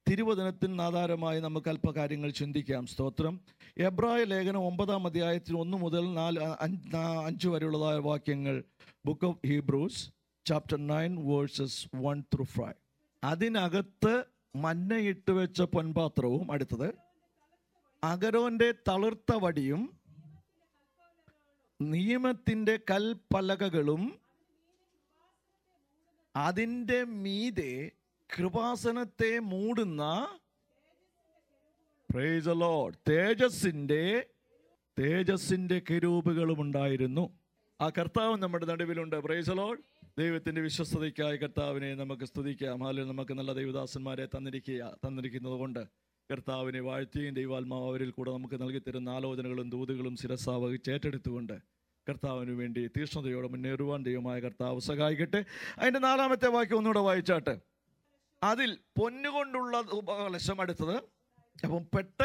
തിരുവചനത്തിന് ആധാരമായി നമുക്ക് അല്പകാര്യങ്ങൾ ചിന്തിക്കാം സ്തോത്രം എബ്രായ ലേഖനം ഒമ്പതാം അധ്യായത്തിൽ ഒന്ന് മുതൽ നാല് അ- അഞ്ച് നാ- അഞ്ച് വരെയുള്ളതായ വാക്യങ്ങൾ book of Hebrews chapter nine verses one through five അതിനകത്ത് മന്നയിട്ട് വെച്ച പൊൻപാത്രവും അടുത്തത് അഗരോന്റെ തളിർത്ത വടിയും നിയമത്തിന്റെ കൽപ്പലകകളും അതിൻ്റെ മീതെ കൃപാസനത്തെ മൂടുന്ന Praise the Lord. തേജസ്സിന്റെ തേജസ്സിന്റെ കിരൂപുകളും ഉണ്ടായിരുന്നു ആ കർത്താവ് നമ്മുടെ നടുവിലുണ്ട് പ്രൈസ് ലോഡ് ദൈവത്തിന്റെ വിശ്വസ്തതയ്ക്കായി കർത്താവിനെ നമുക്ക് സ്തുതിക്കാം അതിൽ നമുക്ക് നല്ല ദൈവദാസന്മാരെ തന്നിരിക്കുക തന്നിരിക്കുന്നത് കൊണ്ട് കർത്താവിനെ വാഴ്ത്തിയും ദൈവാത്മാവ് അവരിൽ കൂടെ നമുക്ക് നൽകി തരുന്ന ആലോചനകളും ദൂതുകളും ശിരസാവഹിച്ച് ഏറ്റെടുത്തുകൊണ്ട് കർത്താവിന് വേണ്ടി തീക്ഷ്ണതയോടെ മുന്നേറുവാൻ ദൈവമായ കർത്താവ് സഹായിക്കട്ടെ അതിന്റെ നാലാമത്തെ വാക്യം ഒന്നുകൂടെ വായിച്ചാട്ടെ അതിൽ പൊന്നുകൊണ്ടുള്ള ഉപകലശം അടുത്തത് അപ്പം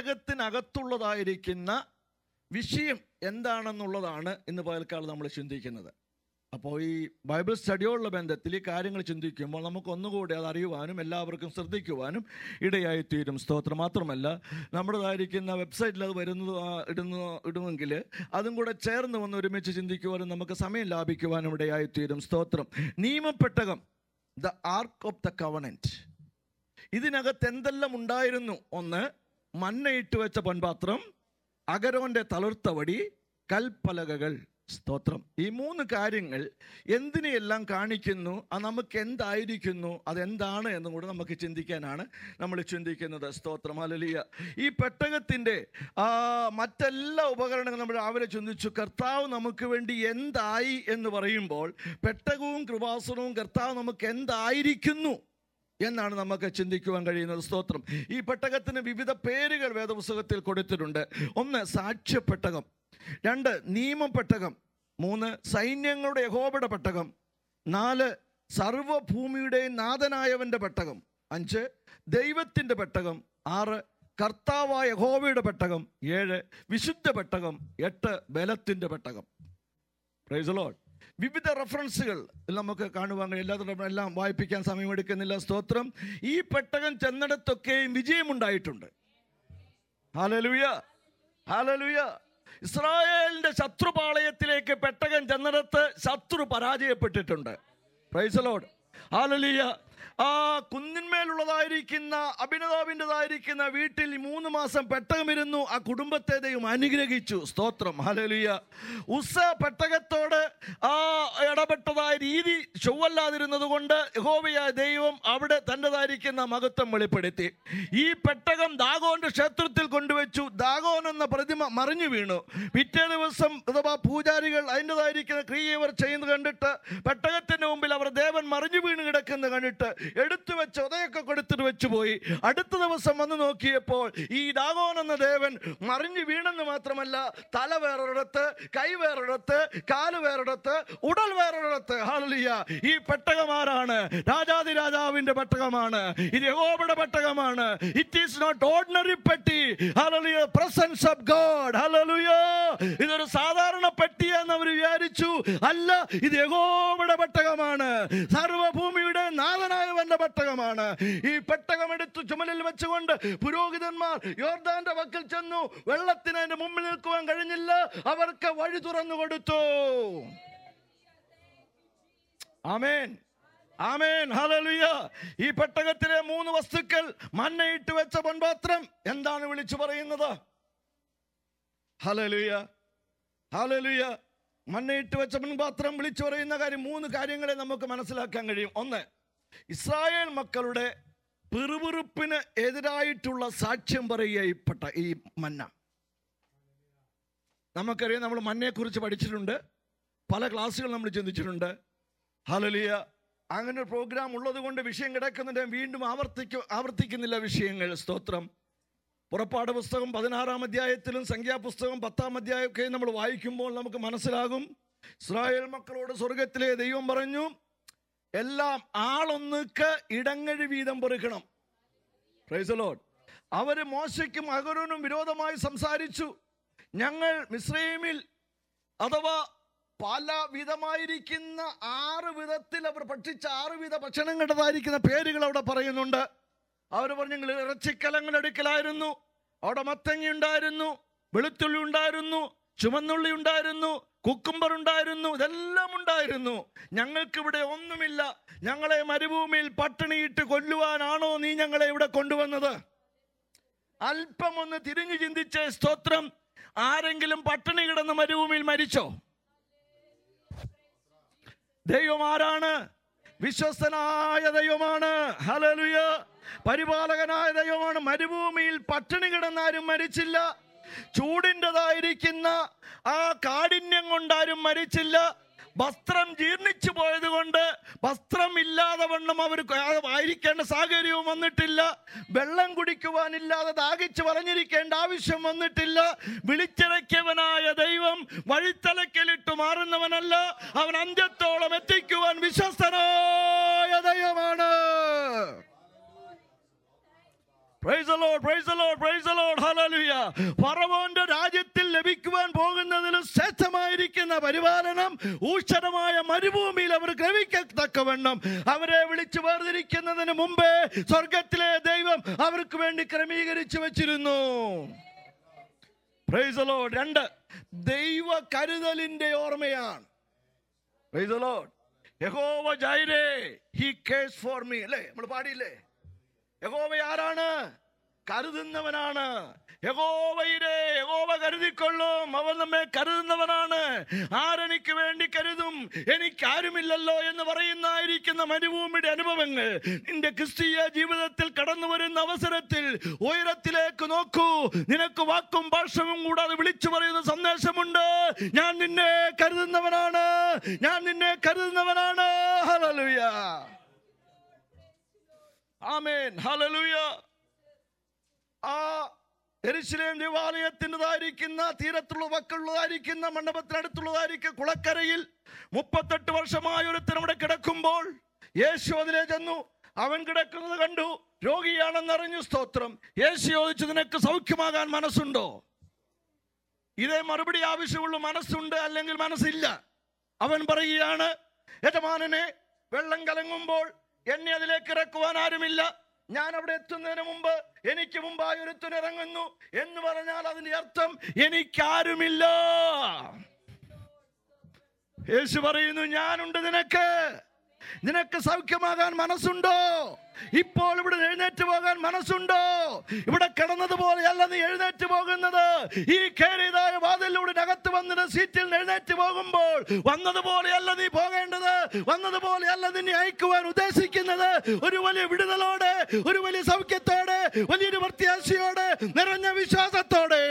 പെട്ടകത്തിനകത്തുള്ളതായിരിക്കുന്ന വിഷയം എന്താണെന്നുള്ളതാണ് ഇന്ന് പകൽക്കാലം നമ്മൾ ചിന്തിക്കുന്നത് അപ്പോൾ ഈ ബൈബിൾ സ്റ്റഡിയോടുള്ള ബന്ധത്തിൽ ഈ കാര്യങ്ങൾ ചിന്തിക്കുമ്പോൾ നമുക്ക് ഒന്നുകൂടി അത് അറിയുവാനും എല്ലാവർക്കും ശ്രദ്ധിക്കുവാനും ഇടയായിത്തീരും സ്തോത്രം മാത്രമല്ല നമ്മുടേതായിരിക്കുന്ന വെബ്സൈറ്റിൽ അത് വരുന്നത് ആ, ഇടുന്നു ഇടുമെങ്കിൽ അതും കൂടെ ചേർന്ന് വന്ന് ഒരുമിച്ച് ചിന്തിക്കുവാനും നമുക്ക് സമയം ലാഭിക്കുവാനും ഇടയായിത്തീരും സ്തോത്രം നിയമപ്പെട്ടകം the ark of the covenant ഇതിനകത്ത് എന്തെല്ലാം ഉണ്ടായിരുന്നു ഒന്ന് മണ്ണയിട്ട് വെച്ച പൊൻപാത്രം അഗരോന്റെ തളിർത്ത വടി കൽപ്പലകകൾ സ്തോത്രം ഈ മൂന്ന് കാര്യങ്ങൾ എന്തിനെയെല്ലാം കാണിക്കുന്നു അത് നമുക്ക് എന്തായിരിക്കുന്നു അതെന്താണ് എന്നും കൂടെ നമുക്ക് ചിന്തിക്കാനാണ് നമ്മൾ ചിന്തിക്കുന്നത് സ്തോത്രം അലലിയ ഈ പെട്ടകത്തിൻ്റെ ആ, മറ്റെല്ലാ ഉപകരണങ്ങളും നമ്മൾ രാവിലെ ചിന്തിച്ചു കർത്താവ് നമുക്ക് വേണ്ടി എന്തായി എന്ന് പറയുമ്പോൾ പെട്ടകവും കൃപാസനവും കർത്താവ് നമുക്ക് എന്തായിരിക്കുന്നു എന്നാണ് നമുക്ക് ചിന്തിക്കുവാൻ കഴിയുന്നത് സ്തോത്രം ഈ പെട്ടകത്തിന് വിവിധ പേരുകൾ വേദപുസ്തകത്തിൽ കൊടുത്തിട്ടുണ്ട് ഒന്ന് സാക്ഷ്യപ്പെട്ടകം രണ്ട് നിയമപ്പെട്ടകം മൂന്ന് സൈന്യങ്ങളുടെ യഹോബയുടെ പെട്ടകം നാല് സർവഭൂമിയുടെ നാഥനായവന്റെ പെട്ടകം അഞ്ച് ദൈവത്തിൻ്റെ പെട്ടകം ആറ് കർത്താവായ യഹോവയുടെ പെട്ടകം ഏഴ് വിശുദ്ധ പെട്ടകം എട്ട് ബലത്തിൻ്റെ പെട്ടകം പ്രൈസ് ലോഡ് വിവിധ റെഫറൻസുകൾ നമുക്ക് കാണുവാൻ കഴിയും എല്ലാത്തിനും എല്ലാം വായിപ്പിക്കാൻ സമയമെടുക്കുന്നില്ല സ്തോത്രം ഈ പെട്ടകം ചെന്നിടത്തൊക്കെയും വിജയമുണ്ടായിട്ടുണ്ട് ഹാലലുയ ഹാലലുയ ഇസ്രായേലിന്റെ ശത്രുപാളയത്തിലേക്ക് പെട്ടകം ചെന്നിടത്ത് ശത്രു പരാജയപ്പെട്ടിട്ടുണ്ട് പ്രൈസ് ലോഡ് ഹാലലുയ ആ കുന്നിന്മേലുള്ളതായിരിക്കുന്ന അഭിനതാവിൻ്റെതായിരിക്കുന്ന വീട്ടിൽ ഈ മൂന്ന് മാസം പെട്ടകമിരുന്നു ആ കുടുംബത്തെ ദൈവം അനുഗ്രഹിച്ചു സ്തോത്രം ഹലലുയ ഉസ പെട്ടകത്തോട് ആ ഇടപെട്ടതായ രീതി ചൊവ്വല്ലാതിരുന്നത് കൊണ്ട് യഹോവയായ ദൈവം അവിടെ തൻ്റെതായിരിക്കുന്ന മഹത്വം വെളിപ്പെടുത്തി ഈ പെട്ടകം ദാഗോന്റെ ക്ഷേത്രത്തിൽ കൊണ്ടുവച്ചു ദാഗോൻ എന്ന പ്രതിമ മറിഞ്ഞു വീണു പിറ്റേ ദിവസം അഥവാ പൂജാരികൾ അതിൻ്റെതായിരിക്കുന്ന ക്രിയ ഇവർ ചെയ്യുന്നത് കണ്ടിട്ട് പെട്ടകത്തിന്റെ മുമ്പിൽ അവർ ദേവൻ മറിഞ്ഞു വീണ് കിടക്കുന്നത് കണ്ടിട്ട് എടുത്തു വെച്ച് ഉദയൊക്കെ കൊടുത്തിട്ട് വെച്ചു പോയി അടുത്ത ദിവസം വന്ന് നോക്കിയപ്പോൾ ഈ ഡാഗോൻ എന്ന ദേവൻ മറിഞ്ഞു വീണെന്ന് മാത്രമല്ല തല വേറൊരിടത്ത് കൈ വേറൊരിടത്ത് കാല് വേറൊരിടത്ത് ഉടൽ വേറൊരിടത്ത് ഹാലിയ ഈ പെട്ടകമാരാണ് രാജാതി രാജാവിന്റെ പെട്ടകമാണ് ഇത് യഹോവയുടെ പെട്ടകമാണ് ഇറ്റ് ഈസ് നോട്ട് ഓർഡിനറി പെട്ടി hallelujah presence of God hallelujah ഇതൊരു സാധാരണ പെട്ടി എന്ന് അവർ വിചാരിച്ചു അല്ല ഇത് യഹോവയുടെ പെട്ടകമാണ് സർവഭൂമിയുടെ നാഥനായവന്റെ പെട്ടകമാണ് ഈ പെട്ടകം എടുത്തു ചുമലിൽ വെച്ചുകൊണ്ട് പുരോഹിതന്മാർ യോർദാന്റെ വക്കിൽ ചെന്നു വെള്ളത്തിന് അതിന്റെ മുമ്പിൽ നിൽക്കുവാൻ കഴിഞ്ഞില്ല അവർക്ക് വഴി തുറന്നു കൊടുത്തു ആമേൻ ആമേൻ ഹല്ലേലൂയ ഈ പെട്ടകത്തിലെ മൂന്ന് വസ്തുക്കൾ മണ്ണയിട്ട് വെച്ച പൊൻപാത്രം എന്താണ് വിളിച്ചു പറയുന്നത് ഹല്ലേലൂയ ഹല്ലേലൂയ മണ്ണയിട്ട് വെച്ച പൊൻപാത്രം വിളിച്ചു പറയുന്ന കാര്യം മൂന്ന് കാര്യങ്ങളെ നമുക്ക് മനസ്സിലാക്കാൻ കഴിയും ഒന്ന് ഇസ്രായേൽ മക്കളുടെ പിറുപിറുപ്പിന് എതിരായിട്ടുള്ള സാക്ഷ്യം പറയുക ഈ പെട്ട ഈ മന്ന നമുക്കറിയാം നമ്മൾ മന്നയെക്കുറിച്ച് പഠിച്ചിട്ടുണ്ട് പല ക്ലാസ്സുകൾ നമ്മൾ ചിന്തിച്ചിട്ടുണ്ട് ഹലലിയ അങ്ങനെ ഒരു പ്രോഗ്രാം ഉള്ളത് കൊണ്ട് വിഷയം കിടക്കുന്നുണ്ട് ഞാൻ വീണ്ടും ആവർത്തിക്ക ആവർത്തിക്കുന്നില്ല വിഷയങ്ങൾ സ്തോത്രം പുറപ്പാട് പുസ്തകം പതിനാറാം അധ്യായത്തിലും സംഖ്യാപുസ്തകം പത്താം അധ്യായമൊക്കെ നമ്മൾ വായിക്കുമ്പോൾ നമുക്ക് മനസ്സിലാകും ഇസ്രായേൽ മക്കളോട് സ്വർഗത്തിലെ ദൈവം പറഞ്ഞു എല്ലാം ആളൊന്നുക്ക് ഇടങ്ങഴി വീതം പെറുക്കണം പ്രൈസ് ലോഡ് അവര് മോശയ്ക്കും അഹരോനും വിരോധമായി സംസാരിച്ചു ഞങ്ങൾ മിസ്രൈമിൽ അഥവാ പല വിധമായിരിക്കുന്ന ആറ് വിധത്തിൽ അവർ ഭക്ഷിച്ച ആറ് വിധ ഭക്ഷണങ്ങളുടേതായിരിക്കുന്ന പേരുകൾ അവിടെ പറയുന്നുണ്ട് അവർ പറഞ്ഞു ഞങ്ങൾ ഇറച്ചിക്കലങ്ങൾ എടുക്കലായിരുന്നു അവിടെ മത്തങ്ങ ഉണ്ടായിരുന്നു വെളുത്തുള്ളി ഉണ്ടായിരുന്നു ചുമന്നുള്ളി ഉണ്ടായിരുന്നു കുക്കുംബർ ഉണ്ടായിരുന്നു ഇതെല്ലാം ഉണ്ടായിരുന്നു ഞങ്ങൾക്കിവിടെ ഒന്നുമില്ല ഞങ്ങളെ മരുഭൂമിയിൽ പട്ടിണിയിട്ട് കൊല്ലുവാനാണോ നീ ഞങ്ങളെ ഇവിടെ കൊണ്ടുവന്നത് അല്പം ഒന്ന് തിരിഞ്ഞു ചിന്തിച്ച സ്തോത്രം ആരെങ്കിലും പട്ടിണി കിടന്ന് മരുഭൂമിയിൽ മരിച്ചോ ദൈവം ആരാണ് വിശ്വസ്തനായ ദൈവമാണ് ഹലലുയ പരിപാലകനായ ദൈവമാണ് മരുഭൂമിയിൽ പട്ടിണി കിടന്നാരും മരിച്ചില്ല ചൂടിൻ്റെതായിരിക്കുന്ന ആ കാഠിന്യം കൊണ്ടാരും മരിച്ചില്ല വസ്ത്രം ജീർണിച്ചു പോയത് കൊണ്ട് വസ്ത്രം ഇല്ലാതെ വണ്ണം അവർ ആയിരിക്കേണ്ട സാഹചര്യവും വന്നിട്ടില്ല വെള്ളം കുടിക്കുവാനില്ലാതെ ദാഹിച്ച് പറഞ്ഞിരിക്കേണ്ട ആവശ്യം വന്നിട്ടില്ല വിളിച്ചിറക്കിയവനായ ദൈവം വഴിത്തലക്കലിട്ട് മാറുന്നവനല്ല അവൻ അന്ത്യത്തോളം എത്തിക്കുവാൻ വിശ്വസ്തനായ ദൈവമാണ് Praise the Lord, praise the Lord, praise the Lord, hallelujah. ഫറവോന്റെ രാജ്യത്തിൽ ലഭിക്കുവാൻ പോകുന്നതിൽ ശ്രേഷ്ഠമായിരിക്കുന്ന പരിപാലനം ഊഷരമായ മരുഭൂമിയിൽ അവർ ഗ്രഹിക്കത്തക്കവണ്ണം അവരെ വിളിച്ചു വേർതിരിക്കുന്നതിന് മുമ്പേ സ്വർഗത്തിലെ ദൈവം അവർക്ക് വേണ്ടി ക്രമീകരിച്ചു വെച്ചിരുന്നു Praise the Lord. രണ്ട് ദൈവ കരുതലിന്റെ ഓർമ്മയാണ് Praise the Lord. Jehovah Jireh he cares for me അല്ലേ നമ്മൾ പാടിയില്ലേ യഹോവ ആരാണ് കരുതുന്നവനാണ് യഹോവയിരെ യഹോവ കരുതിക്കൊള്ളും അവൻ നമ്മെ കരുതുന്നവനാണ് ആരെനിക്ക് വേണ്ടി കരുതും എനിക്ക് ആരുമില്ലല്ലോ എന്ന് പറയുന്നതായിരിക്കുന്ന മരുഭൂമിയുടെ അനുഭവങ്ങൾ നിന്റെ ക്രിസ്തീയ ജീവിതത്തിൽ കടന്നു വരുന്ന അവസരത്തിൽ ഉയരത്തിലേക്ക് നോക്കൂ നിനക്ക് വാക്കും ഭാഷവും കൂടാതെ വിളിച്ചു പറയുന്ന സന്ദേശമുണ്ട് ഞാൻ നിന്നെ കരുതുന്നവനാണ് ഞാൻ നിന്നെ കരുതുന്നവനാണ് ഹല്ലേലൂയ ആമേൻ ഹല്ലേലൂയ ആ എരിശിലേം ദേവാലയത്തിൻ്റെതായിരിക്കുന്ന തീരത്തുള്ള വക്കുള്ളതായിരിക്കുന്ന മണ്ഡപത്തിനടുത്തുള്ളതായിരിക്കുന്ന കുളക്കരയിൽ മുപ്പത്തെട്ട് വർഷമായ ഒരുത്തൻ അവിടെ കിടക്കുമ്പോൾ യേശു അതിലെ ചെന്നു അവൻ കിടക്കുന്നത് കണ്ടു രോഗിയാണെന്നറിഞ്ഞു സ്തോത്രം യേശു ചോദിച്ചു നിനക്ക് സൗഖ്യമാകാൻ മനസ്സുണ്ടോ ഇതേ മറുപടി ആവശ്യമുള്ള മനസ്സുണ്ട് അല്ലെങ്കിൽ മനസ്സില്ല അവൻ പറയുകയാണ് യജമാനനെ വെള്ളം കലങ്ങുമ്പോൾ എന്നെ അതിലേക്ക് ഇറക്കുവാൻ ആരുമില്ല ഞാൻ അവിടെ എത്തുന്നതിന് മുമ്പ് എനിക്ക് മുമ്പായി ഒരുത്തൻ ഇറങ്ങുന്നു എന്ന് പറഞ്ഞാൽ അതിന്റെ അർത്ഥം എനിക്കാരുമില്ല യേശു പറയുന്നു ഞാനുണ്ട് നിനക്ക് നിനക്ക് സൗഖ്യമാകാൻ മനസ്സുണ്ടോ ഇപ്പോൾ ഇവിടെ എഴുന്നേറ്റ് പോകാൻ മനസ്സുണ്ടോ ഇവിടെ കിടന്നതുപോലെയല്ല നീ എഴുന്നേറ്റ് പോകുന്നത് ഈ കയറിയതായ വാതിലൂടെ അകത്ത് വന്നിട്ട് സീറ്റിൽ നിന്ന് എഴുന്നേറ്റ് പോകുമ്പോൾ വന്നതുപോലെയല്ല നീ പോകേണ്ടത് വന്നതുപോലെയല്ല നിന്നെ അയക്കുവാൻ ഉദ്ദേശിക്കുന്നത് ഒരു വലിയ വിടുതലോടെ ഒരു വലിയ സൗഖ്യത്തോടെ വലിയൊരു പ്രത്യാശയോടെ നിറഞ്ഞ വിശ്വാസത്തോടെ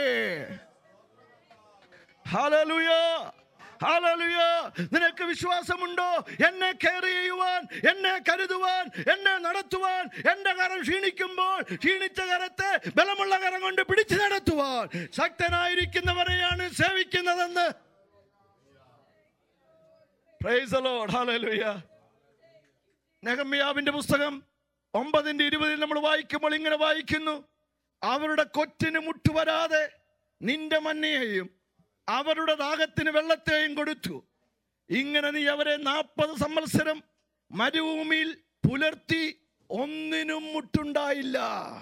ഹല്ലേലൂയ ഹല്ലേലൂയ നിനക്ക് വിശ്വാസമുണ്ടോ എന്നെ കെയർ ചെയ്യുവാൻ എന്നെ കരുതുവാൻ എന്നെ നടത്തുവാൻ എന്റെ കരം ക്ഷീണിക്കുമ്പോൾ ക്ഷീണിച്ച കരത്തെ ബലമുള്ള കരം കൊണ്ട് പിടിച്ചു നടത്തുവാൻ ശക്തനായിരിക്കുന്നവരെയാണ് സേവിക്കുന്നതെന്ന് Praise the Lord. Hallelujah. നെഹമ്യാവിന്റെ പുസ്തകം ഒമ്പതിന്റെ ഇരുപതിൽ നമ്മൾ വായിക്കുമ്പോൾ ഇങ്ങനെ വായിക്കുന്നു അവരുടെ കൊറ്റിന് മുട്ടുവരാതെ നിന്റെ മഞ്ഞയെയും അവരുടെ ദാഹത്തിന് വെള്ളത്തെയും കൊടുത്തു ഇങ്ങനെ നീ അവരെ നാൽപ്പത് സംവത്സരം മരുഭൂമിയിൽ പുലർത്തി ഒന്നിനും മുട്ടുണ്ടായില്ല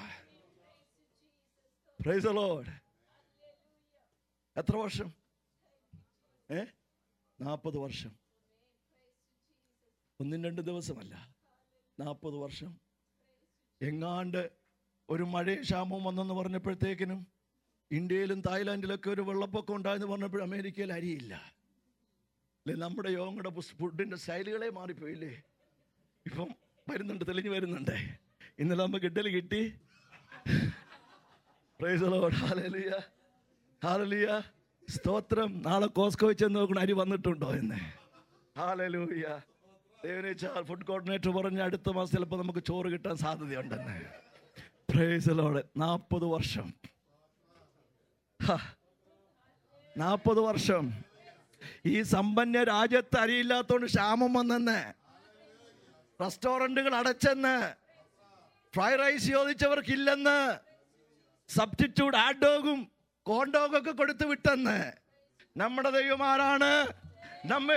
Praise the Lord. എത്ര വർഷം ഏ നാൽപ്പത് വർഷം ഒന്നും രണ്ട് ദിവസമല്ല നാൽപ്പത് വർഷം എങ്ങാണ്ട് ഒരു മഴയും ക്ഷാമവും വന്നെന്ന് പറഞ്ഞപ്പോഴത്തേക്കിനും ഇന്ത്യയിലും തായ്ലാൻഡിലൊക്കെ ഒരു വെള്ളപ്പൊക്കം ഉണ്ടായെന്ന് പറഞ്ഞപ്പോൾ അമേരിക്കയിൽ അരിയില്ല അല്ലേ നമ്മുടെ യോഗയുടെ ഫുഡിൻ്റെ സ്റ്റൈലുകളെ മാറിപ്പോയില്ലേ ഇപ്പം വരുന്നുണ്ട് തെളിഞ്ഞു വരുന്നുണ്ട് ഇന്നലെ നമുക്ക് ഇഡ്ഡലി കിട്ടി പ്രൈസ് ലോഡ് ഹാലലിയ ഹാലലിയ സ്തോത്രം നാളെ കോസ്കോ ചെന്ന് നോക്കണം അരി വന്നിട്ടുണ്ടോ എന്ന് ഹാലലൂയ ദേവനേച്ചാൽ ഫുഡ് കോർഡിനേറ്റർ പറഞ്ഞ അടുത്ത മാസം ചിലപ്പോൾ നമുക്ക് ചോറ് കിട്ടാൻ സാധ്യതയുണ്ടെന്ന് പ്രൈസ് ലോഡ് നാൽപ്പത് വർഷം നാൽപ്പത് വർഷം ഈ സമ്പന്ന രാജ്യത്ത് അരിയില്ലാത്തോണ്ട് ക്ഷാമം വന്നെന്ന് റെസ്റ്റോറൻറ്റുകൾ അടച്ചെന്ന് ഫ്രൈഡ് റൈസ് ചോദിച്ചവർക്കില്ലെന്ന് സബ്സ്റ്റിറ്റ്യൂട്ട് ഹാറ്റ് ഡോഗും കോണ്ടോഗും ഒക്കെ കൊടുത്തു വിട്ടെന്ന് നമ്മുടെ ദൈവം ആരാണ് നമ്മെ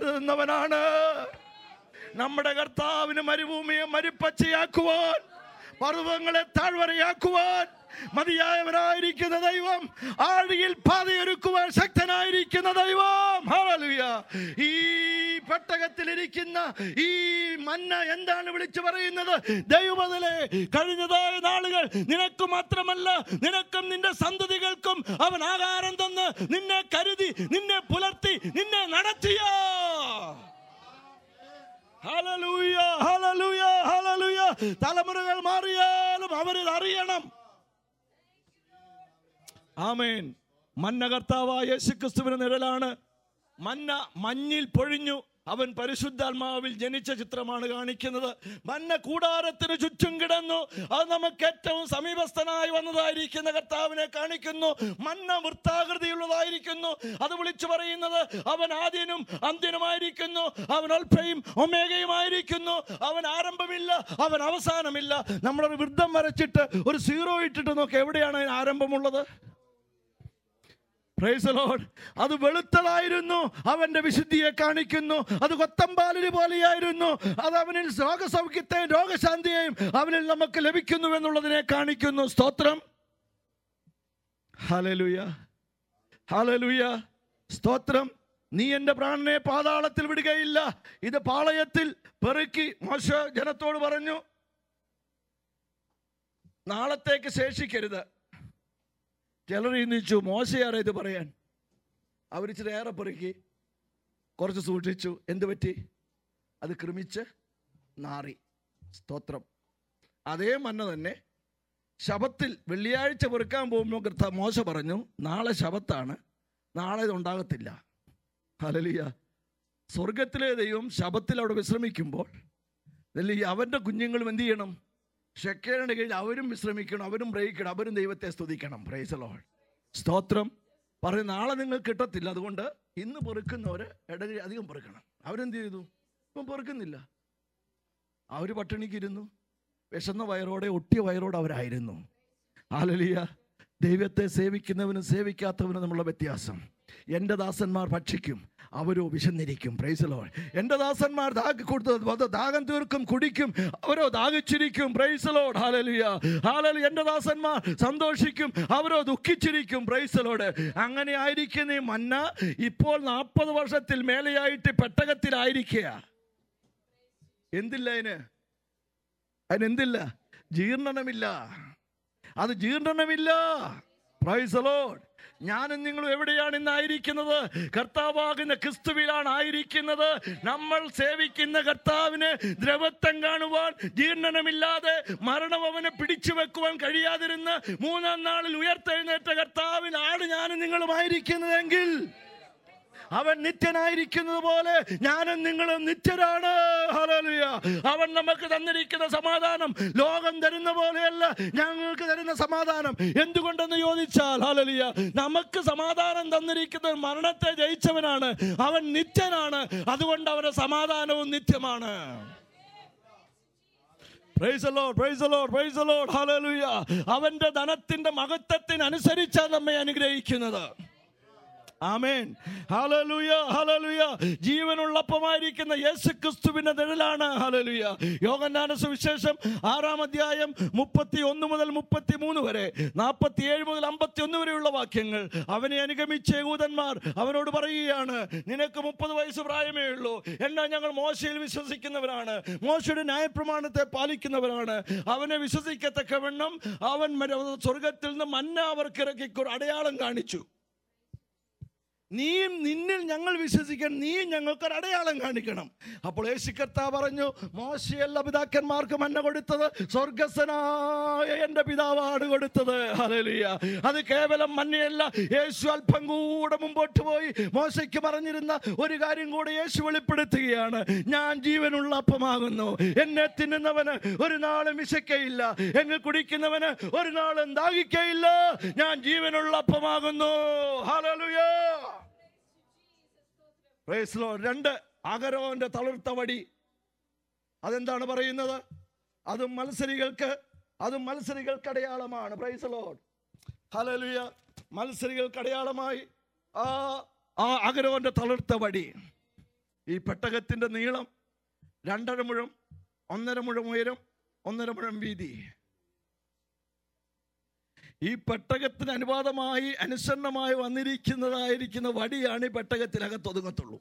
കരുതുന്നവനാണ് നമ്മുടെ കർത്താവിന് മരുഭൂമിയെ മരുപ്പച്ചയാക്കുവാൻ പർവ്വങ്ങളെ താഴ്വരയാക്കുവാൻ മതിയായവരായിരിക്കുന്ന ദൈവം ആഴിയിൽ പാതയൊരുക്കുവാൻ ശക്തനായിരിക്കുന്ന ദൈവം ഹല്ലേലൂയ ഈ പെട്ടകത്തിലിരിക്കുന്ന ഈ മന്ന എന്താണ് വിളിച്ചു പറയുന്നത് ദൈവമതിലെ കഴിഞ്ഞതായ നാളുകൾ നിനക്ക് മാത്രമല്ല നിനക്കും നിന്റെ സന്തതികൾക്കും അവൻ ആകാരം തന്ന് നിന്നെ കരുതി നിന്നെ പുലർത്തി നിന്നെ നടത്തിയ ഹല്ലേലൂയ ഹല്ലേലൂയ ഹല്ലേലൂയ തലമുറകൾ മാറിയാലും അവരിത് അറിയണം ആമേൻ മന്ന കർത്താവായ യേശുക്രിസ്തുവിന്റെ നിഴലാണ് മന്ന മഞ്ഞിൽ പൊഴിഞ്ഞു അവൻ പരിശുദ്ധാത്മാവിൽ ജനിച്ച ചിത്രമാണ് കാണിക്കുന്നത് മന്ന കൂടാരത്തിന് ചുറ്റും കിടന്നു അത് നമുക്ക് ഏറ്റവും സമീപസ്ഥനായി വന്നതായിരിക്കുന്ന കർത്താവിനെ കാണിക്കുന്നു മന്ന വൃത്താകൃതിയുള്ളതായിരിക്കുന്നു അത് വിളിച്ചു പറയുന്നത് അവൻ ആദ്യനും അന്ത്യനുമായിരിക്കുന്നു അവൻ അൽഫയും ഒമേഗയുമായിരിക്കുന്നു അവൻ ആരംഭമില്ല അവൻ അവസാനമില്ല നമ്മളൊരു വൃദ്ധം വരച്ചിട്ട് ഒരു സീറോ ഇട്ടിട്ട് നോക്ക് എവിടെയാണ് അതിന് ആരംഭമുള്ളത് Praise the Lord. അത് വെളുത്തതായിരുന്നു അവന്റെ വിശുദ്ധിയെ കാണിക്കുന്നു അത് കൊത്തമ്പാലിന് പോലെയായിരുന്നു അത് അവനിൽ രോഗസൗഖ്യത്തെയും രോഗശാന്തിയെയും അവനിൽ നമുക്ക് ലഭിക്കുന്നു എന്നുള്ളതിനെ കാണിക്കുന്നു സ്തോത്രം ഹലലുയ ഹലലുയ സ്തോത്രം നീ എൻ്റെ പ്രാണനെ പാതാളത്തിൽ വിടുകയില്ല ഇത് പാളയത്തിൽ പെറുക്കി മോശ ജനത്തോട് പറഞ്ഞു നാളത്തേക്ക് ശേഷിക്കരുത് ചിലർ ചിന്തിച്ചു മോശയാറ ഇത് പറയാൻ അവരിച്ചിരി ഏറെ പെറുക്കി കുറച്ച് സൂക്ഷിച്ചു എന്ത് പറ്റി അത് ക്രമിച്ച് നാറി സ്തോത്രം അതേ മന്ന തന്നെ ശബത്തിൽ വെള്ളിയാഴ്ച പെറുക്കാൻ പോകുമ്പോൾ കർത്ത മോശ പറഞ്ഞു നാളെ ശബത്താണ് നാളെ ഇത് ഉണ്ടാകത്തില്ല ഹലലിയ സ്വർഗത്തിലെ ദൈവം ശബത്തിൽ അവിടെ വിശ്രമിക്കുമ്പോൾ ഇതിൽ അവൻ്റെ കുഞ്ഞുങ്ങളും എന്ത് ചെയ്യണം ഷെക്കേറിന്റെ കീഴിൽ അവരും വിശ്രമിക്കണം അവരും ബ്രയിക്കണം അവരും ദൈവത്തെ സ്തുതിക്കണം പ്രൈസലോ സ്തോത്രം പറയും നാളെ നിങ്ങൾ കിട്ടത്തില്ല അതുകൊണ്ട് ഇന്ന് പെറുക്കുന്നവര് ഇടയിൽ അധികം പെറുക്കണം അവരെന്ത് ചെയ്തു ഇപ്പം പെറുക്കുന്നില്ല അവർ പട്ടിണിക്കിരുന്നു വിശന്ന വയറോടെ ഒട്ടിയ വയറോടെ അവരായിരുന്നു ആലലിയ ദൈവത്തെ സേവിക്കുന്നവനും സേവിക്കാത്തവനും തമ്മിലുള്ള വ്യത്യാസം എൻ്റെ ദാസന്മാർ ഭക്ഷിക്കും അവരോ വിശന്നിരിക്കും പ്രൈസലോ എൻ്റെ ദാസന്മാർ ദാഹി കൊടുത്തത് അത് ദാഹം തീർക്കും കുടിക്കും അവരോ ദാഹിച്ചിരിക്കും പ്രൈസലോട് ഹാലലിയ ഹാലലി എൻ്റെ ദാസന്മാർ സന്തോഷിക്കും അവരോ ദുഃഖിച്ചിരിക്കും പ്രൈസലോട് അങ്ങനെ ആയിരിക്കുന്ന ഈ മന്ന ഇപ്പോൾ നാൽപ്പത് വർഷത്തിൽ മേലെയായിട്ട് പെട്ടകത്തിലായിരിക്കുക എന്തില്ല അതിന് അതിനെന്തില്ല ജീർണനമില്ല അത് ജീർണനമില്ല പ്രൈസ് ലോഡ് ഞാനും നിങ്ങളും എവിടെയാണ് ഇന്ന് ആയിരിക്കുന്നത് കർത്താവാകുന്ന ക്രിസ്തുവിലാണ് ആയിരിക്കുന്നത് നമ്മൾ സേവിക്കുന്ന കർത്താവിന് ദ്രവത്വം കാണുവാൻ ജീർണനമില്ലാതെ മരണം അവനെ പിടിച്ചു വെക്കുവാൻ കഴിയാതിരുന്ന് മൂന്നാം നാളിൽ ഉയർത്തെഴുന്നേറ്റ കർത്താവിനാണ് ഞാനും നിങ്ങളുമായിരിക്കുന്നതെങ്കിൽ അവൻ നിത്യനായിരിക്കുന്നത് പോലെ ഞാനും നിങ്ങളും നിത്യരാണ് ഹല്ലേലൂയ അവൻ നമുക്ക് തന്നിരിക്കുന്ന സമാധാനം ലോകം തരുന്ന പോലെയല്ല ഞങ്ങൾക്ക് തരുന്ന സമാധാനം എന്തുകൊണ്ടെന്ന് ചോദിച്ചാൽ ഹല്ലേലൂയ നമുക്ക് സമാധാനം തന്നിരിക്കുന്നത് മരണത്തെ ജയിച്ചവനാണ് അവൻ നിത്യനാണ് അതുകൊണ്ട് അവന്റെ സമാധാനവും നിത്യമാണ് Praise the Lord, praise the Lord, praise the Lord, hallelujah. അവന്റെ ധനത്തിന്റെ മഹത്വത്തിനനുസരിച്ചാണ് നമ്മെ അനുഗ്രഹിക്കുന്നത് ആമേൻ ഹല്ലേലൂയ ഹല്ലേലൂയ ജീവനുള്ളപ്പമായിരിക്കുന്ന യേശു ക്രിസ്തുവിന്റെ നിഴലാണ് ഹല്ലേലൂയ യോഗന്നാന സുവിശേഷം ആറാം അധ്യായം മുപ്പത്തി ഒന്ന് മുതൽ മുപ്പത്തി മൂന്ന് വരെ നാൽപ്പത്തി ഏഴ് മുതൽ അമ്പത്തി ഒന്ന് വരെയുള്ള വാക്യങ്ങൾ അവനെ അനുഗമിച്ച യഹൂദന്മാർ അവനോട് പറയുകയാണ് നിനക്ക് മുപ്പത് വയസ്സ് പ്രായമേ ഉള്ളൂ എന്നാൽ ഞങ്ങൾ മോശയിൽ വിശ്വസിക്കുന്നവരാണ് മോശയുടെ ന്യായപ്രമാണത്തെ പാലിക്കുന്നവരാണ് അവനെ വിശ്വസിക്കത്തക്കവണ്ണം അവൻ മര- സ്വർഗത്തിൽ നിന്ന് മന്ന അവർക്ക് ഇറക്കി ഒരു അടയാളം കാണിച്ചു നീയും നിന്നിൽ ഞങ്ങൾ വിശ്വസിക്കാൻ നീ ഞങ്ങൾക്ക് ഒരു അടയാളം കാണിക്കണം അപ്പോൾ യേശു കർത്താവ് പറഞ്ഞു മോശയല്ല പിതാക്കന്മാർക്ക് മന്ന കൊടുത്തത് സ്വർഗസ്വനായ എൻ്റെ പിതാവാണ് കൊടുത്തത് ഹല്ലേലൂയ അത് കേവലം മന്നയല്ല യേശു അല്പം കൂടെ മുമ്പോട്ട് പോയി മോശയ്ക്ക് പറഞ്ഞിരുന്ന ഒരു കാര്യം കൂടെ യേശു വെളിപ്പെടുത്തുകയാണ് ഞാൻ ജീവനുള്ള അപ്പമാകുന്നു എന്നെ തിന്നുന്നവന് ഒരു നാളും വിശക്കയില്ല എന്നെ കുടിക്കുന്നവന് ഒരു നാളും ദാഹിക്കയില്ല ഞാൻ ജീവനുള്ള അപ്പമാകുന്നു ഹല്ലേലൂയ Praise Lord. രണ്ട് അകരോന്റെ തളിർത്ത വടി അതെന്താണ് പറയുന്നത് അതും മത്സരികൾക്ക് അതും മത്സരികൾക്ക് അടയാളമാണ് പ്രൈസ് ലോഡ് ഹലലുയ മത്സരികൾക്ക് അടയാളമായി ആ ആ അകരോന്റെ തളിർത്ത വടി ഈ പെട്ടകത്തിന്റെ നീളം രണ്ടര മുഴം ഒന്നര മുഴം ഉയരം ഒന്നര മുഴം വീതി ഈ പെട്ടകത്തിന് അനുവാദമായി അനുസരണമായി വന്നിരിക്കുന്നതായിരിക്കുന്ന വടിയാണ് ഈ പെട്ടകത്തിനകത്ത് ഒതുങ്ങത്തുള്ളൂ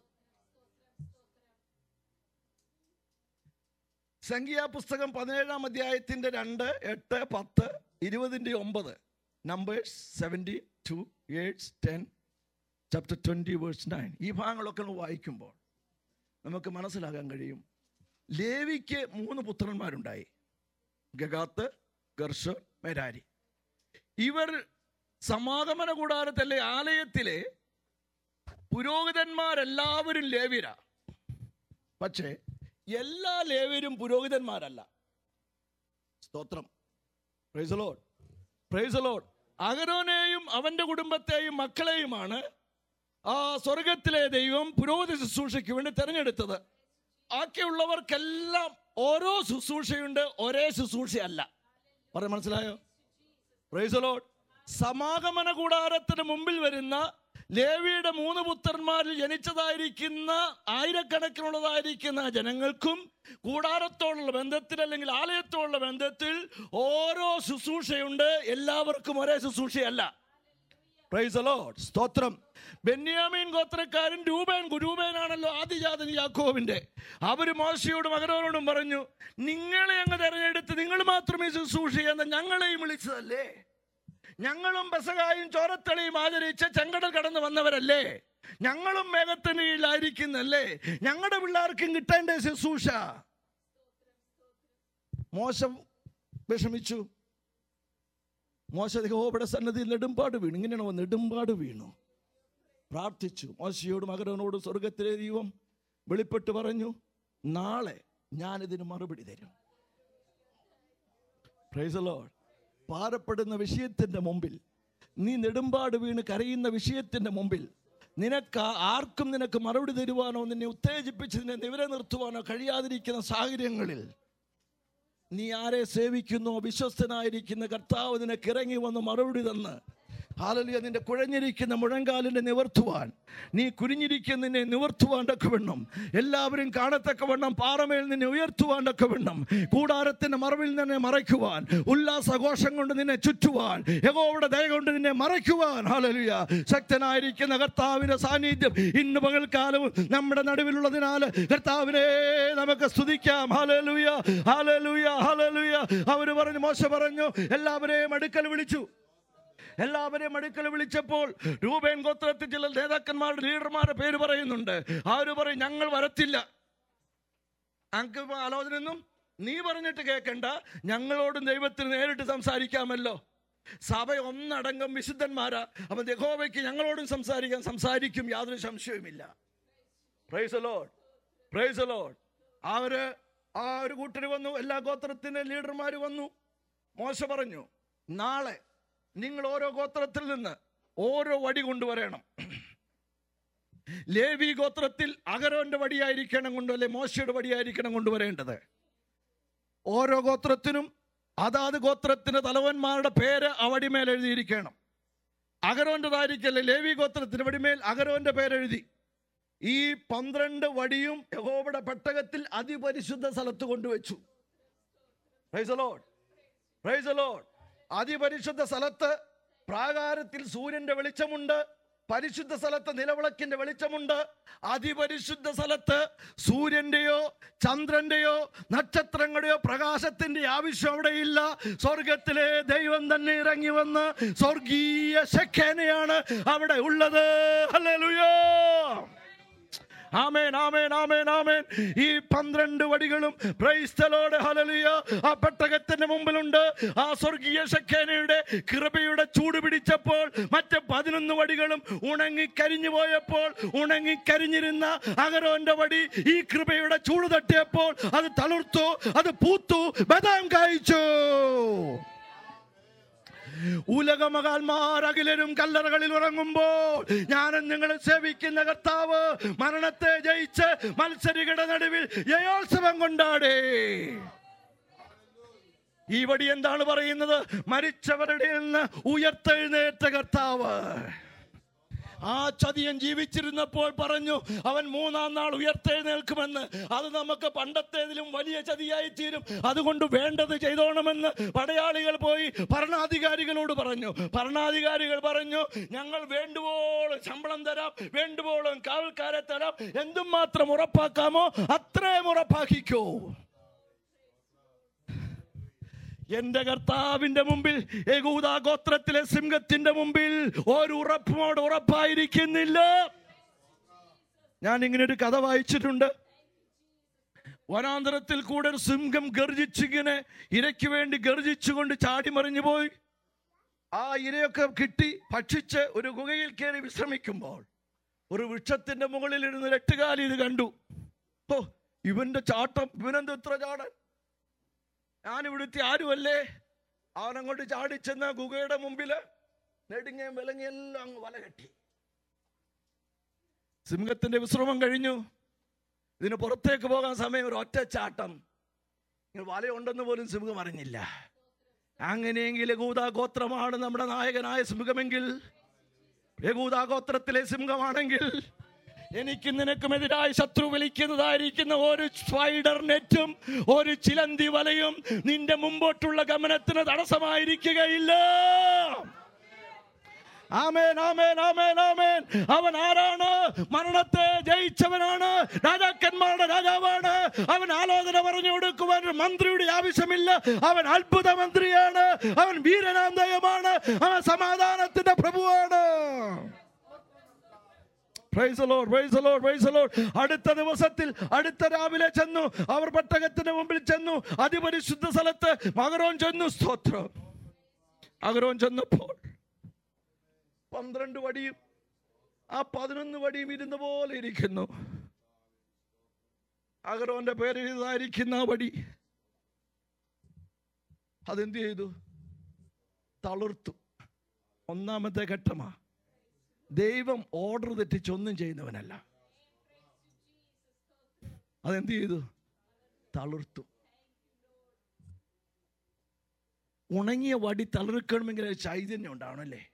സംഖ്യാപുസ്തകം പതിനേഴാം അധ്യായത്തിന്റെ രണ്ട് എട്ട് പത്ത് ഇരുപതിൻ്റെ ഒമ്പത് Numbers seventy two eights ten chapter twenty verse nine ഈ ഭാഗങ്ങളൊക്കെ ഒന്ന് വായിക്കുമ്പോൾ നമുക്ക് മനസ്സിലാക്കാൻ കഴിയും ലേവിക്ക് മൂന്ന് പുത്രന്മാരുണ്ടായി ഗഗാത്ത് ഗർഷോൻ മെരാരി ഇവർ സമാഗമന കൂടാരത്തിലെ ആലയത്തിലെ പുരോഹിതന്മാരെല്ലാവരും ലേവ്യരാ പക്ഷേ എല്ലാ ലേവ്യരും പുരോഹിതന്മാരല്ല സ്തോത്രം പ്രൈസ് ലോഡ് പ്രൈസ് ലോഡ് അഗരോനെയും അവന്റെ കുടുംബത്തെയും മക്കളെയുമാണ് ആ സ്വർഗത്തിലെ ദൈവം പുരോഹിത ശുശ്രൂഷയ്ക്ക് വേണ്ടി തെരഞ്ഞെടുത്തത് ബാക്കിയുള്ളവർക്കെല്ലാം ഓരോ ശുശ്രൂഷയുണ്ട് ഒരേ ശുശ്രൂഷയല്ല പറയാൻ മനസ്സിലായോ പ്രൈസ് ലോഡ് സമാഗമന കൂടാരത്തിന് മുമ്പിൽ വരുന്ന ലേവിയുടെ മൂന്ന് പുത്രന്മാരിൽ ജനിച്ചതായിരിക്കുന്ന ആയിരക്കണക്കിനുള്ളതായിരിക്കുന്ന ജനങ്ങൾക്കും കൂടാരത്തോടുള്ള ബന്ധത്തിൽ അല്ലെങ്കിൽ ആലയത്തോടുള്ള ബന്ധത്തിൽ ഓരോ ശുശ്രൂഷയുണ്ട് എല്ലാവർക്കും ഒരേ ശുശ്രൂഷയല്ല പ്രൈസ് ലോഡ് സ്തോത്രം ബെന്യാമീൻ ഗോത്രക്കാരൻ രൂപേൻ രൂപേനാണല്ലോ ആദിജാതൻ യാക്കോവിന്റെ അവര് മോശയോടും അകരോനോടും പറഞ്ഞു നിങ്ങളെ അങ്ങ് തെരഞ്ഞെടുത്ത് നിങ്ങൾ മാത്രമേ ശുശ്രൂഷ ചെയ്യുന്ന ഞങ്ങളെയും വിളിച്ചതല്ലേ ഞങ്ങളും ബസകായും ചോരത്തളിയും ആചരിച്ച് ചെങ്കടൽ കടന്നു വന്നവരല്ലേ ഞങ്ങളും മേഘത്തിന് കീഴിലായിരിക്കുന്നല്ലേ ഞങ്ങളുടെ പിള്ളേർക്കും കിട്ടേണ്ട ശുശ്രൂഷ മോശം വിഷമിച്ചു മോശ യഹോവയുടെ സന്നദ്ധിയിൽ നെടുമ്പാട് വീണു ഇങ്ങനെയാണ് അവൻ നെടുമ്പാട് വീണു പ്രാർത്ഥിച്ചു മോശയോടും മകരവനോടും സ്വർഗത്തിലെ ദൈവം വെളിപ്പെട്ട് പറഞ്ഞു നാളെ ഞാനിതിന് മറുപടി തരും Praise the Lord. പാരപ്പെടുന്ന വിഷയത്തിന്റെ മുമ്പിൽ നീ നെടുമ്പാട് വീണ് കരയുന്ന വിഷയത്തിന്റെ മുമ്പിൽ നിനക്ക് ആ- ആർക്കും നിനക്ക് മറുപടി തരുവാനോ നിന്നെ ഉത്തേജിപ്പിച്ച് നിന്നെ നിലനിർത്തുവാനോ കഴിയാതിരിക്കുന്ന സാഹചര്യങ്ങളിൽ നീ ആരെ സേവിക്കുന്നോ വിശ്വസ്തനായിരിക്കുന്ന കർത്താവ് നിനക്ക് ഇറങ്ങി വന്ന് മറുപടി തന്ന് ഹാലലിയ നിന്റെ കുഴഞ്ഞിരിക്കുന്ന മുഴങ്കാലിനെ നിവർത്തുവാൻ നീ കുനിഞ്ഞിരിക്കുന്നതിനെ നിവർത്തുവാൻ തക്കവണ്ണം എല്ലാവരും കാണത്തക്കവണ്ണം പാറമേൽ നിന്നെ ഉയർത്തുവാൻ തക്കവണ്ണം കൂടാരത്തിന്റെ മറവിൽ നിന്നെ മറയ്ക്കുവാൻ ഉല്ലാസഘോഷം കൊണ്ട് നിന്നെ ചുറ്റുവാൻ യഹോവയുടെ ദയ കൊണ്ട് നിന്നെ മറയ്ക്കുവാൻ ഹാലലിയ ശക്തനായിരിക്കുന്ന കർത്താവിന്റെ സാന്നിധ്യം ഇന്ന് പകൽക്കാലവും നമ്മുടെ നടുവിലുള്ളതിനാൽ കർത്താവിനെ നമുക്ക് സ്തുതിക്കാം ഹാലലുയ ഹാലലുയ ഹാലലുയ അവര് പറഞ്ഞു മോശ പറഞ്ഞു എല്ലാവരെയും അടുക്കൽ വിളിച്ചു എല്ലാവരെയും അടുക്കൽ വിളിച്ചപ്പോൾ രൂപേൻ ഗോത്രത്തിൽ ചില നേതാക്കന്മാരുടെ ലീഡർമാരുടെ പേര് പറയുന്നുണ്ട് അവര് പറയും ഞങ്ങൾ വരത്തില്ല അങ്ക് ആലോചനയൊന്നും നീ പറഞ്ഞിട്ട് കേൾക്കണ്ട ഞങ്ങളോടും ദൈവത്തിന് നേരിട്ട് സംസാരിക്കാമല്ലോ സഭ ഒന്നടങ്കം വിശുദ്ധന്മാരാ അപ്പൊ യഹോവയ്ക്ക് ഞങ്ങളോടും സംസാരിക്കാൻ സംസാരിക്കും യാതൊരു സംശയവുമില്ല പ്രൈസ് ലോഡ് പ്രൈസ് ലോഡ് അവര് ആ ഒരു കൂട്ടർ വന്നു എല്ലാ ഗോത്രത്തിന്റെ ലീഡർമാർ വന്നു മോശ പറഞ്ഞു നാളെ നിങ്ങൾ ഓരോ ഗോത്രത്തിൽ നിന്ന് ഓരോ വടി കൊണ്ടുവരണം ലേവി ഗോത്രത്തിൽ അഗരോന്റെ വടിയായിരിക്കണം കൊണ്ട് അല്ലെ മോശയുടെ വടിയായിരിക്കണം കൊണ്ടുവരേണ്ടത് ഓരോ ഗോത്രത്തിനും അതാത് ഗോത്രത്തിന്റെ തലവന്മാരുടെ പേര് ആ വടിമേൽ എഴുതിയിരിക്കണം അഗരോന്റേതായിരിക്കല്ലേ ലേവി ഗോത്രത്തിന്റെ വടിമേൽ അഗരോന്റെ പേരെഴുതി ഈ പന്ത്രണ്ട് വടിയും യഹോവയുടെ പെട്ടകത്തിൽ അതിപരിശുദ്ധ സ്ഥലത്ത് കൊണ്ടുവച്ചു പ്രൈസ് ലോഡ് പ്രൈസ് ലോഡ് അതിപരിശുദ്ധ സ്ഥലത്ത് പ്രാകാരത്തിൽ സൂര്യന്റെ വെളിച്ചമുണ്ട് പരിശുദ്ധ സ്ഥലത്ത് നിലവിളക്കിന്റെ വെളിച്ചമുണ്ട് അതിപരിശുദ്ധ സ്ഥലത്ത് സൂര്യന്റെയോ ചന്ദ്രന്റെയോ നക്ഷത്രങ്ങളുടെയോ പ്രകാശത്തിന്റെ ആവശ്യം അവിടെയില്ല സ്വർഗത്തിലെ ദൈവം തന്നെ ഇറങ്ങി വന്ന് സ്വർഗീയ ശഖേനയാണ് അവിടെ ഉള്ളത് ഹല്ലേലൂയ ആമേൻ ആമേൻ ആമേൻ ആമേൻ ഈ പന്ത്രണ്ട് വടികളും ക്രൈസ്തലോടെ ഹലലിയ ആ പെട്ടകത്തിന്റെ മുമ്പിലുണ്ട് ആ സ്വർഗീയ ശഖേനയുടെ കൃപയുടെ ചൂട് പിടിച്ചപ്പോൾ മറ്റ് പതിനൊന്ന് വടികളും ഉണങ്ങി കരിഞ്ഞു പോയപ്പോൾ ഉണങ്ങി കരിഞ്ഞിരുന്ന അഗരോന്റെ വടി ഈ കൃപയുടെ ചൂട് തട്ടിയപ്പോൾ അത് തളിർത്തു അത് പൂത്തു ബദാം കായ്ച്ചു ഉലകമകാൽമാർ അഖിലരും കല്ലറകളിൽ ഉറങ്ങുമ്പോൾ ഞാനും നിങ്ങൾ സേവിക്കുന്ന കർത്താവ് മരണത്തെ ജയിച്ച് മത്സരികളുടെ നടുവിൽ ജയോത്സവം കൊണ്ടാടേ ഈ വടി എന്താണ് പറയുന്നത് മരിച്ചവരുടെ നിന്ന് ഉയർത്തെഴുന്നേറ്റ കർത്താവ് ആ ചതിയൻ ജീവിച്ചിരുന്നപ്പോൾ പറഞ്ഞു അവൻ മൂന്നാം നാൾ ഉയർത്തെഴുന്നേൽക്കുമെന്ന് അത് നമുക്ക് പണ്ടത്തേതിലും വലിയ ചതിയായി തീരും അതുകൊണ്ട് വേണ്ടത് ചെയ്തോണമെന്ന് പടയാളികൾ പോയി ഭരണാധികാരികളോട് പറഞ്ഞു ഭരണാധികാരികൾ പറഞ്ഞു ഞങ്ങൾ വേണ്ടുവോളം ശമ്പളം തരാം വേണ്ടുവോളം കാവൽക്കാരെ തരാം എന്തും മാത്രം ഉറപ്പാക്കാമോ അത്രയും ഉറപ്പാക്കിക്കോ എന്റെ കർത്താവിന്റെ മുമ്പിൽ യഹൂദ ഗോത്രത്തിലെ സിംഹത്തിന്റെ മുമ്പിൽ ഒരു ഉറപ്പോട് ഉറപ്പായിരിക്കുന്നില്ല ഞാൻ ഇങ്ങനെ ഒരു കഥ വായിച്ചിട്ടുണ്ട് വനാന്തരത്തിൽ കൂടെ ഒരു സിംഹം ഗർജിച്ചിങ്ങനെ ഇരയ്ക്ക് വേണ്ടി ഗർജിച്ചുകൊണ്ട് ചാടിമറിഞ്ഞു പോയി ആ ഇരയൊക്കെ കിട്ടി ഭക്ഷിച്ച് ഒരു ഗുഹയിൽ കയറി വിശ്രമിക്കുമ്പോൾ ഒരു വൃക്ഷത്തിന്റെ മുകളിൽ ഇരുന്ന് എട്ടുകാലി ഇത് കണ്ടു ഓ ഇവന്റെ ചാട്ടം ഇവനെന്ത് ഇത്ര ചാടൻ ഞാൻ ഇവിടുത്തെ ആരുമല്ലേ അവൻ അങ്ങോട്ട് ചാടിച്ചെന്ന ഗുഹയുടെ മുമ്പില് നെടുങ്ങയും വിലങ്ങയും എല്ലാം അങ്ങ് വല കെട്ടി സിംഹത്തിന്റെ വിശ്രമം കഴിഞ്ഞു ഇതിന് പുറത്തേക്ക് പോകാൻ സമയം ഒരു ഒറ്റ ചാട്ടം ഇങ്ങനെ വലയുണ്ടെന്ന് പോലും സിംഹം അറിഞ്ഞില്ല അങ്ങനെയെങ്കിൽ യഹൂദ ഗോത്രമാണ് നമ്മുടെ നായകനായ സിംഹമെങ്കിൽ യഹൂദ ഗോത്രത്തിലെ സിംഹമാണെങ്കിൽ എനിക്ക് നിനക്കുമെതിരായി ശത്രു വിളിക്കുന്നതായിരിക്കുന്ന ഒരു സ്പൈഡർ നെറ്റും ഒരു ചിലന്തി വലയും നിന്റെ മുമ്പോട്ടുള്ള ഗമനത്തിന് തടസ്സമായിരിക്കുകയില്ല ആമേൻ ആമേൻ ആമേൻ ആമേൻ അവൻ ആരാണ് മരണത്തെ ജയിച്ചവനാണ് രാജാക്കന്മാരുടെ രാജാവാണ് അവൻ ആലോചന പറഞ്ഞു കൊടുക്കുവാൻ ഒരു മന്ത്രിയുടെ ആവശ്യമില്ല അവൻ അത്ഭുത മന്ത്രിയാണ് അവൻ വീരനാന്തയമാണ് അവൻ സമാധാനത്തിന്റെ പ്രഭുവാണ് Praise the Lord, praise the Lord, praise the Lord. അടുത്ത ദിവസത്തിൽ അടുത്ത രാവിലെ ചെന്നു അവർ പെട്ടകത്തിന് മുമ്പിൽ ചെന്നു അതിപരിശുദ്ധ സ്ഥലത്ത് മകരോൻ ചെന്നു സ്തോത്രം അകരോൻ ചെന്നപ്പോൾ പന്ത്രണ്ട് വടിയും ആ പതിനൊന്ന് വടിയും ഇരുന്ന പോലെ ഇരിക്കുന്നു അഗറോന്റെ പേര് എഴുതായിരിക്കുന്ന ആ വടി അതെന്ത് ചെയ്തു തളിർത്തു ഒന്നാമത്തെ ഘട്ടമാ ദൈവം ഓർഡർ തെറ്റിച്ചൊന്നും ചെയ്യുന്നവനല്ല അതെന്ത് ചെയ്തു തളിർത്തു ഉണങ്ങിയ വടി തളിർക്കണമെങ്കിൽ ഒരു ചൈതന്യം ഉണ്ടാവണം അല്ലേ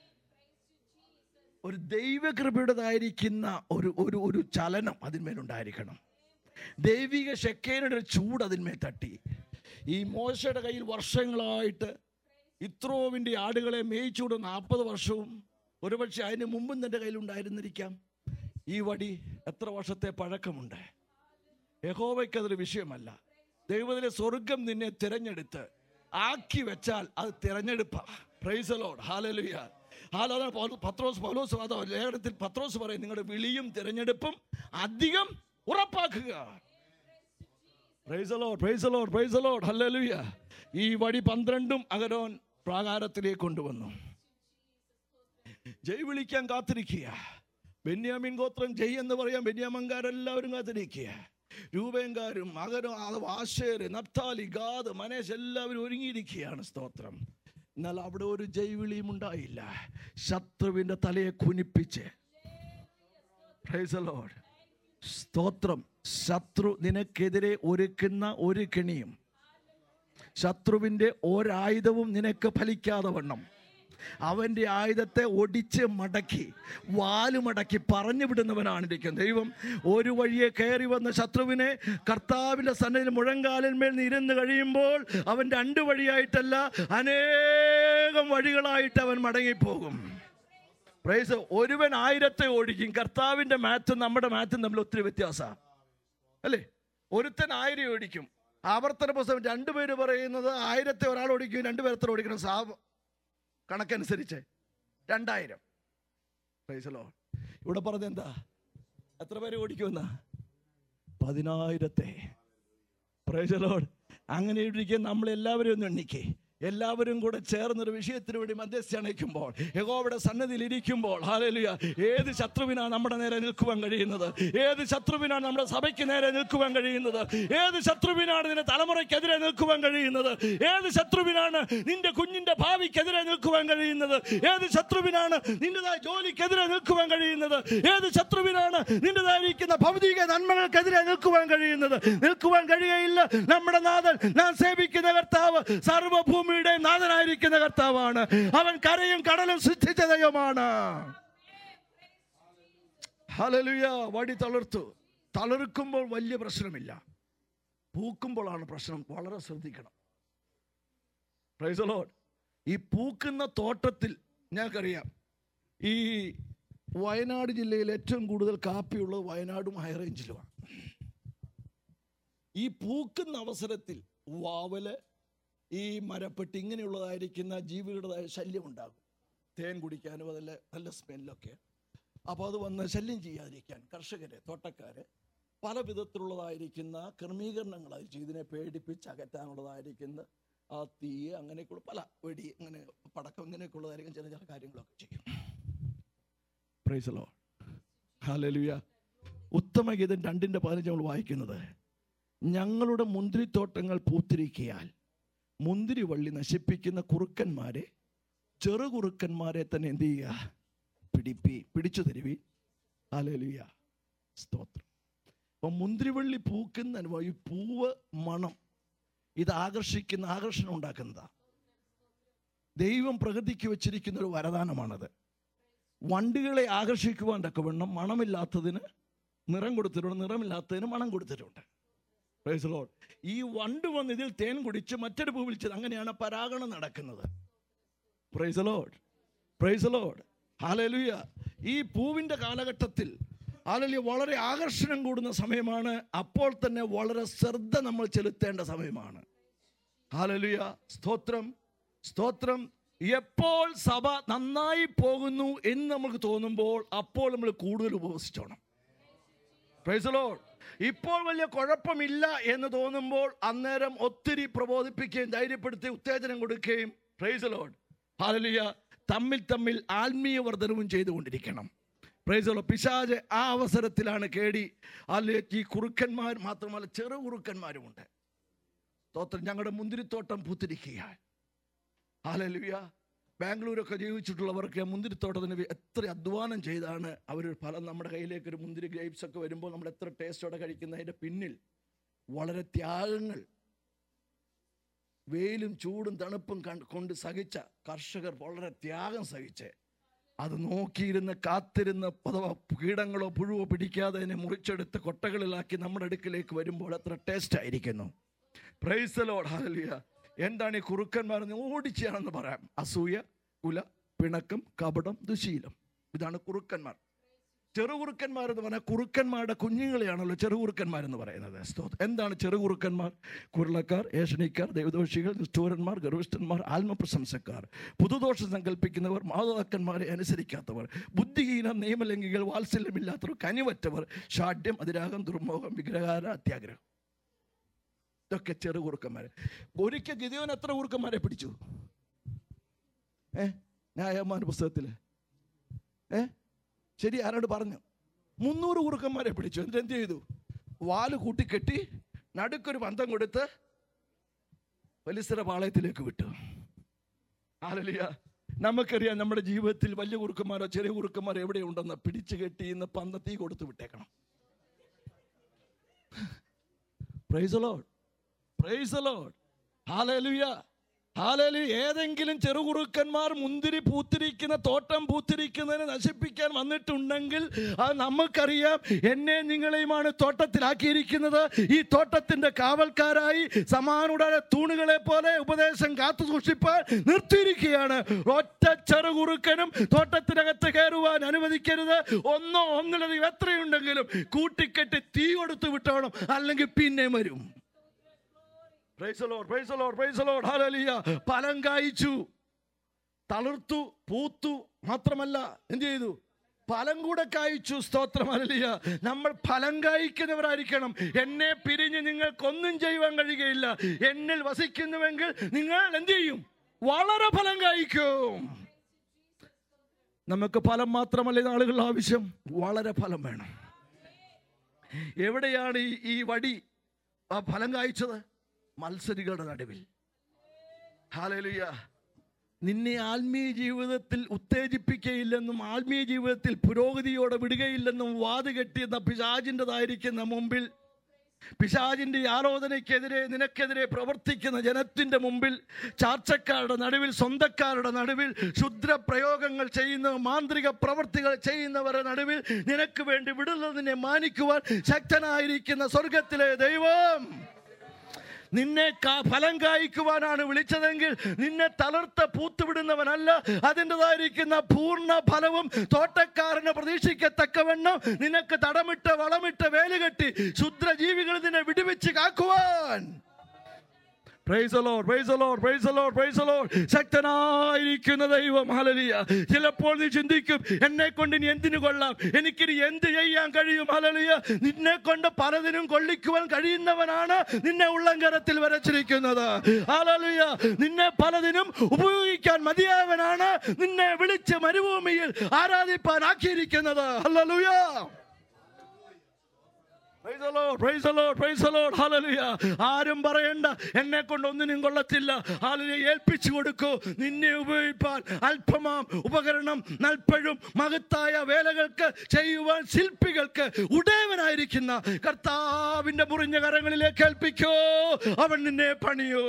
ഒരു ദൈവകൃപയുടേതായിരിക്കുന്ന ഒരു ഒരു ഒരു ചലനം അതിന്മേലുണ്ടായിരിക്കണം ദൈവിക ശക്കേനയുടെ ഒരു ചൂട് അതിന്മേൽ തട്ടി ഈ മോശയുടെ കയ്യിൽ വർഷങ്ങളായിട്ട് ഇത്രോവിൻ്റെ ആടുകളെ മേയിച്ചൂടെ നാൽപ്പത് വർഷവും ഒരുപക്ഷെ അതിന് മുമ്പും തൻ്റെ കയ്യിലുണ്ടായിരുന്നിരിക്കാം ഈ വടി എത്ര വർഷത്തെ പഴക്കമുണ്ട് യഹോവയ്ക്കതൊരു വിഷയമല്ല ദൈവത്തിലെ സ്വർഗം നിന്നെ തിരഞ്ഞെടുത്ത് ആക്കി വെച്ചാൽ അത് തിരഞ്ഞെടുപ്പാ പ്രൈസലോഡ് ഹാലലുയ ഹാലോദന പത്രോസ് പൗലോസ് അതോ ലേഖനത്തിൽ പത്രോസ് പറയും നിങ്ങളുടെ വിളിയും തിരഞ്ഞെടുപ്പും അധികം ഉറപ്പാക്കുക പ്രൈസലോഡ് പ്രൈസലോഡ് പ്രൈസലോഡ് ഹല്ലേലൂയ ഈ വടി പന്ത്രണ്ടും അകരോൻ പ്രാകാരത്തിലേക്ക് കൊണ്ടുവന്നു ജയ് വിളിക്കാൻ കാത്തിരിക്കുക ബെന്യാമിൻ ഗോത്രം ജയ് എന്ന് പറയാൻ ബെന്യാമൻകാരെല്ലാവരും കാത്തിരിക്കുക രൂപേങ്കാരും മകരും ആശേര് നപ്താലി ഗാദ് മനേഷ് എല്ലാവരും ഒരുങ്ങിയിരിക്കുകയാണ് സ്തോത്രം എന്നാൽ അവിടെ ഒരു ജൈവിളിയും ഉണ്ടായില്ല ശത്രുവിന്റെ തലയെ കുനിപ്പിച്ച് Praise the Lord. സ്തോത്രം ശത്രു നിനക്കെതിരെ ഒരുക്കുന്ന ഒരു കെണിയും ശത്രുവിൻ്റെ ഒരായുധവും നിനക്ക് ഫലിക്കാതെ വണ്ണം അവൻ്റെ ആയുധത്തെ ഒടിച്ച് മടക്കി വാല് മടക്കി പറഞ്ഞു വിടുന്നവനാണ് ഇരിക്കുന്നത് ദൈവം ഒരു വഴിയെ കയറി വന്ന ശത്രുവിനെ കർത്താവിൻ്റെ സന്നയിൽ മുഴങ്കാലിന്മേൽ ഇരുന്ന് കഴിയുമ്പോൾ അവൻ രണ്ട് വഴിയായിട്ടല്ല അനേകം വഴികളായിട്ട് അവൻ മടങ്ങിപ്പോകും പ്രൈസ് ഒരുവൻ ആയിരത്തെ ഓടിക്കും കർത്താവിൻ്റെ മാത്തും നമ്മുടെ മാത്തും തമ്മിൽ ഒത്തിരി വ്യത്യാസമാണ് അല്ലേ ഒരുത്തൻ ആയിരം ഓടിക്കും ആവർത്തന പുസ്തകം രണ്ടുപേര് പറയുന്നത് ആയിരത്തെ ഒരാൾ ഓടിക്കും രണ്ടുപേരത്തിൽ ഓടിക്കണം സാ കണക്കനുസരിച്ച് രണ്ടായിരം പ്രൈസലോ ഇവിടെ പറഞ്ഞ എന്താ എത്ര പേര് ഓടിക്കുമെന്നാ പതിനായിരത്തെ പ്രൈസലോട് അങ്ങനെ ഇരിക്കാൻ നമ്മൾ എല്ലാവരും ഒന്ന് എണ്ണിക്കേ എല്ലാവരും കൂടെ ചേർന്നൊരു വിഷയത്തിന് വേണ്ടി മധ്യസ്ഥ അണയ്ക്കുമ്പോൾ യഹോവയുടെ സന്നദ്ധിയിൽ ഇരിക്കുമ്പോൾ ഹാലലുയ ഏത് ശത്രുവിനാണ് നമ്മുടെ നേരെ നിൽക്കുവാൻ കഴിയുന്നത് ഏത് ശത്രുവിനാണ് നമ്മുടെ സഭയ്ക്ക് നേരെ നിൽക്കുവാൻ കഴിയുന്നത് ഏത് ശത്രുവിനാണ് നിന്റെ തലമുറയ്ക്കെതിരെ നിൽക്കുവാൻ കഴിയുന്നത് ഏത് ശത്രുവിനാണ് നിന്റെ കുഞ്ഞിന്റെ ഭാവിക്കെതിരെ നിൽക്കുവാൻ കഴിയുന്നത് ഏത് ശത്രുവിനാണ് നിന്റേതായ ജോലിക്കെതിരെ നിൽക്കുവാൻ കഴിയുന്നത് ഏത് ശത്രുവിനാണ് നിന്റേതായിരിക്കുന്ന ഭൗതിക നന്മകൾക്കെതിരെ നിൽക്കുവാൻ കഴിയുന്നത് നിൽക്കുവാൻ കഴിയുകയില്ല നമ്മുടെ നാഥൻ നാം സേവിക്കുന്ന കർത്താവ് സർവഭൂമിയുടെ നാഥനായിരിക്കുന്ന കർത്താവാണ് അവൻ കരയും കടലും സൃഷ്ടിച്ച ദൈവമാണ് ഹലലുയ വടി തളർത്തു തളർക്കുമ്പോൾ വലിയ പ്രശ്നമില്ല പൂക്കുമ്പോഴാണ് പ്രശ്നം വളരെ ശ്രദ്ധിക്കണം പ്രൈസ് ലോഡ് ഈ പൂക്കുന്ന തോട്ടത്തിൽ ഞങ്ങൾക്കറിയാം ഈ വയനാട് ജില്ലയിൽ ഏറ്റവും കൂടുതൽ കാപ്പിയുള്ളത് വയനാടും ഹൈ റേഞ്ചിലുമാണ് ഈ പൂക്കുന്ന അവസരത്തിൽ വാവല് ഈ മരപ്പെട്ടി ഇങ്ങനെയുള്ളതായിരിക്കുന്ന ജീവികളുടേതായ ശല്യം ഉണ്ടാകും തേൻ കുടിക്കാനും അതല്ല നല്ല സ്മെല്ലൊക്കെ അപ്പോൾ അത് വന്ന് ശല്യം ചെയ്യാതിരിക്കാൻ കർഷകരെ തോട്ടക്കാര് പല വിധത്തിലുള്ളതായിരിക്കുന്ന ക്രമീകരണങ്ങൾ അത് ചെയ്തിനെ പേടിപ്പിച്ച് അകറ്റാനുള്ളതായിരിക്കുന്ന ആ തീ അങ്ങനെയൊക്കെയുള്ള പല വെടി അങ്ങനെ പടക്കം ഇങ്ങനെയൊക്കെ ഉള്ളതായിരിക്കും ചില ചില കാര്യങ്ങളൊക്കെ ചെയ്യും പ്രൈസലോ ഹാലലുയ ഉത്തമഗീതം രണ്ടിൻ്റെ പതിനഞ്ച് നമ്മൾ വായിക്കുന്നത് ഞങ്ങളുടെ മുന്തിരിത്തോട്ടങ്ങൾ പൂത്തിരിക്കയാൽ മുന്തിരി വള്ളി നശിപ്പിക്കുന്ന കുറുക്കന്മാരെ ചെറു കുറുക്കന്മാരെ തന്നെ എന്ത് ചെയ്യുക പിടിപ്പി പിടിച്ചു തരുവി ഹാലലുയ സ്തോത്രം അപ്പം മുന്തിരിവള്ളി പൂക്കുന്ന അനുഭവം ഈ പൂവ് മണം ഇത് ആകർഷിക്കുന്ന ആകർഷണം ഉണ്ടാക്കുന്നതാ ദൈവം പ്രകൃതിക്ക് വെച്ചിരിക്കുന്ന ഒരു വരദാനമാണത് വണ്ടികളെ ആകർഷിക്കുവാൻ തക്കവണ്ണം മണമില്ലാത്തതിന് നിറം കൊടുത്തിട്ടുണ്ട് നിറമില്ലാത്തതിന് മണം കൊടുത്തിട്ടുണ്ട് Praise the Lord. ഈ വണ്ട് വന്ന് ഇതിൽ തേൻ കുടിച്ച് മറ്റൊരു പൂ വിളിച്ചത് അങ്ങനെയാണ് പരാഗണം നടക്കുന്നത് praise Lord praise Lord hallelujah ഈ പൂവിൻ്റെ കാലഘട്ടത്തിൽ ഹാലലിയ വളരെ ആകർഷണം കൂടുന്ന സമയമാണ് അപ്പോൾ തന്നെ വളരെ ശ്രദ്ധ നമ്മൾ ചെലുത്തേണ്ട സമയമാണ് ഹാലലുയ സ്തോത്രം സ്തോത്രം എപ്പോൾ സഭ നന്നായി പോകുന്നു എന്ന് നമുക്ക് തോന്നുമ്പോൾ അപ്പോൾ നമ്മൾ കൂടുതൽ ഉപവസിച്ചോണം പ്രൈസ് ലോഡ് ഇപ്പോൾ വലിയ കുഴപ്പമില്ല എന്ന് തോന്നുമ്പോൾ അന്നേരം ഒത്തിരി പ്രബോധിപ്പിക്കുകയും ധൈര്യപ്പെടുത്തി ഉത്തേജനം കൊടുക്കുകയും പ്രൈസ് ലോഡ് ഹാലലിയ തമ്മിൽ തമ്മിൽ ആത്മീയ വർധനവും ചെയ്തുകൊണ്ടിരിക്കണം പ്രൈസ് ലോഡ് പിശാജ് ആ അവസരത്തിലാണ് കേടി അല്ലെ ഈ കുറുക്കന്മാർ മാത്രമല്ല ചെറു കുറുക്കന്മാരുമുണ്ട് സ്തോത്രം ഞങ്ങളുടെ മുന്തിരിത്തോട്ടം പൂത്തിരിക്കുകയാണ് ഹാലലുയ ബാംഗ്ലൂരൊക്കെ ജീവിച്ചിട്ടുള്ളവർക്ക് ആ മുന്തിരിത്തോട്ടത്തിന് വേ- എത്ര അധ്വാനം ചെയ്താണ് അവർ ഫലം നമ്മുടെ കയ്യിലേക്ക് ഒരു മുന്തിരി ഗ്രേപ്സ് ഒക്കെ വരുമ്പോൾ നമ്മൾ എത്ര ടേസ്റ്റോടെ കഴിക്കുന്നതിൻ്റെ പിന്നിൽ വളരെ ത്യാഗങ്ങൾ വെയിലും ചൂടും തണുപ്പും കണ്ട് കൊണ്ട് സഹിച്ച കർഷകർ വളരെ ത്യാഗം സഹിച്ച് അത് നോക്കിയിരുന്ന് കാത്തിരുന്ന് അഥവാ കീടങ്ങളോ പുഴുവോ പിടിക്കാതെ അതിനെ മുറിച്ചെടുത്ത് കൊട്ടകളിലാക്കി നമ്മുടെ അടുക്കിലേക്ക് വരുമ്പോൾ എത്ര ടേസ്റ്റ് ആയിരിക്കുന്നു പ്രൈസലോട് ഹാലിയ എന്താണ് ഈ കുറുക്കന്മാരെന്ന് ഓടിച്ചാണെന്ന് പറയാം അസൂയ കുല പിണക്കം കപടം ദുശീലം ഇതാണ് കുറുക്കന്മാർ ചെറുകുറുക്കന്മാരെന്ന് പറഞ്ഞാൽ കുറുക്കന്മാരുടെ കുഞ്ഞുങ്ങളെയാണല്ലോ ചെറുകുറുക്കന്മാരെന്ന് പറയുന്നത് സ്തോത്രം. എന്താണ് ചെറുകുറുക്കന്മാർ കുരുളക്കാർ ഏഷണിക്കാർ ദൈവദോഷികൾ നിഷ്ഠൂരന്മാർ ഗർവിഷ്ഠന്മാർ ആത്മപ്രശംസക്കാർ പുതുദോഷം സങ്കല്പിക്കുന്നവർ മാതാക്കന്മാരെ അനുസരിക്കാത്തവർ ബുദ്ധിഹീന നിയമലംഘികൾ വാത്സല്യമില്ലാത്തവർ കനിവറ്റവർ ഷാഢ്യം അതിരാഗം ദുർമോഹം വിഗ്രഹാര അത്യാഗ്രഹം ഇതൊക്കെ ചെറുകുറുക്കന്മാർ ഒരിക്കൽ ഗിതയോൻ എത്ര കുറുക്കന്മാരെ പിടിച്ചു ഏ ന്യായമാന പുസ്തകത്തിൽ ഏ ശരി ആരോട് പറഞ്ഞു മുന്നൂറ് കുറുക്കന്മാരെ പിടിച്ചു എന്നിട്ട് എന്ത് ചെയ്തു വാല് കൂട്ടിക്കെട്ടി നടുക്കൊരു ബന്ധം കൊടുത്ത് വലിയ പാളയത്തിലേക്ക് വിട്ടു ആലലിയ നമുക്കറിയാം നമ്മുടെ ജീവിതത്തിൽ വലിയ കുറുക്കന്മാരോ ചെറിയ കുറുക്കന്മാരോ എവിടെയുണ്ടെന്ന് പിടിച്ചു കെട്ടി ഇന്ന് പന്ന തീ കൊടുത്ത് വിട്ടേക്കണം praise Lord praise Lord hallelujah ഹാലലു ഏതെങ്കിലും ചെറുകുറുക്കന്മാർ മുന്തിരി പൂത്തിരിക്കുന്ന തോട്ടം പൂത്തിരിക്കുന്നതിനെ നശിപ്പിക്കാൻ വന്നിട്ടുണ്ടെങ്കിൽ അത് നമുക്കറിയാം എന്നെ നിങ്ങളെയുമാണ് തോട്ടത്തിലാക്കിയിരിക്കുന്നത് ഈ തോട്ടത്തിന്റെ കാവൽക്കാരായി സമാനുടെ തൂണുകളെ പോലെ ഉപദേശം കാത്തു സൂക്ഷിപ്പാൻ നിർത്തിയിരിക്കുകയാണ് ഒറ്റ ചെറുകുറുക്കനും തോട്ടത്തിനകത്ത് കയറുവാൻ അനുവദിക്കരുത് ഒന്നോ ഒന്നിലധികം എത്രയുണ്ടെങ്കിലും കൂട്ടിക്കെട്ടി തീ കൊടുത്തു വിട്ടോണം അല്ലെങ്കിൽ പിന്നെ വരും Praise the Lord, praise the Lord, praise the Lord, hallelujah. ഫലം കായ്ച്ചു തളിർത്തു പൂത്തു മാത്രമല്ല എന്ത് ചെയ്തു ഫലം കൂടെ കായ്ച്ചു സ്തോത്രം ഹല്ലേലൂയ നമ്മൾ ഫലം കായ്ക്കുന്നവരായിരിക്കണം എന്നെ പിരിഞ്ഞ് നിങ്ങൾക്കൊന്നും ചെയ്യുവാൻ കഴിയുകയില്ല എന്നിൽ വസിക്കുന്നുവെങ്കിൽ നിങ്ങൾ എന്ത് ചെയ്യും വളരെ ഫലം കായ്ക്കും നമുക്ക് ഫലം മാത്രമല്ല ഈ ആളുകളുടെ ആവശ്യം വളരെ ഫലം വേണം എവിടെയാണ് ഈ ഈ വടി ആ ഫലം കായ്ച്ചത് മത്സരികളുടെ നടുവിൽ ഹാലലുയ നിന്നെ ആത്മീയ ജീവിതത്തിൽ ഉത്തേജിപ്പിക്കുകയില്ലെന്നും ആത്മീയ ജീവിതത്തിൽ പുരോഗതിയോടെ വിടുകയില്ലെന്നും വാത് കെട്ടിയെന്ന പിശാചിൻ്റെതായിരിക്കുന്ന മുമ്പിൽ പിശാചിന്റെ ഈ ആലോചനയ്ക്കെതിരെ നിനക്കെതിരെ പ്രവർത്തിക്കുന്ന ജനത്തിന്റെ മുമ്പിൽ ചാർച്ചക്കാരുടെ നടുവിൽ സ്വന്തക്കാരുടെ നടുവിൽ ക്ഷുദ്ര പ്രയോഗങ്ങൾ ചെയ്യുന്ന മാന്ത്രിക പ്രവർത്തികൾ ചെയ്യുന്നവരുടെ നടുവിൽ നിനക്ക് വേണ്ടി വിടുന്നതിനെ മാനിക്കുവാൻ ശക്തനായിരിക്കുന്ന സ്വർഗത്തിലെ ദൈവം നിന്നെ കാ- ഫലം കായ്ക്കുവാനാണ് വിളിച്ചതെങ്കിൽ നിന്നെ തളർത്ത പൂത്തുവിടുന്നവനല്ല അതിൻ്റെതായിരിക്കുന്ന പൂർണ്ണ ഫലവും തോട്ടക്കാരന് പ്രതീക്ഷിക്കത്തക്കവണ്ണം നിനക്ക് തടമിട്ട് വളമിട്ട് വേലുകെട്ടി ശുദ്രജീവികൾ നിന്നെ വിടുവിച്ച് കാക്കുവാൻ Praise the Lord, praise the Lord, praise the Lord, praise the Lord. ശക്തനായിരിക്കുന്ന ദൈവം ഹലലിയ ചിലപ്പോൾ നീ ചിന്തിക്കും എന്നെ കൊണ്ട് ഇനി എന്തിനു കൊള്ളാം എനിക്കിനി എന്ത് ചെയ്യാൻ കഴിയും ഹലലിയ നിന്നെ കൊണ്ട് പലതിനും കൊള്ളിക്കുവാൻ കഴിയുന്നവനാണ് നിന്നെ ഉള്ളങ്കരത്തിൽ വരച്ചിരിക്കുന്നത് ഹലലിയ നിന്നെ പലതിനും ഉപയോഗിക്കാൻ മതിയായവനാണ് നിന്നെ വിളിച്ച് മരുഭൂമിയിൽ ആരാധിപ്പാൻ ആക്കിയിരിക്കുന്നത് hallelujah Praise the Lord, praise the Lord, praise the Lord, hallelujah. ആരും പറയണ്ട എന്നെ കൊണ്ട് ഒന്നിനും കൊള്ളത്തില്ല ഹാലലിയ ഏൽപ്പിച്ചു കൊടുക്കൂ നിന്നെ ഉപയോഗിപ്പാൻ അല്പമാം ഉപകരണം നൽപ്പഴും മഹത്തായ വേലകൾക്ക് ചെയ്യുവാൻ ശില്പികൾക്ക് ഉടയവനായിരിക്കുന്ന കർത്താവിന്റെ മുറിഞ്ഞ കരങ്ങളിലേക്ക് ഏൽപ്പിക്കോ അവൻ നിന്നെ പണിയോ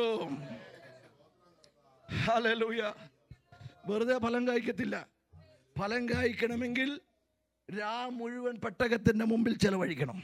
ഹല്ലേലൂയ വെറുതെ ഫലം കായ്ക്കത്തില്ല ഫലം കായ്ക്കണമെങ്കിൽ രാ മുഴുവൻ പെട്ടകത്തിന്റെ മുമ്പിൽ ചെലവഴിക്കണം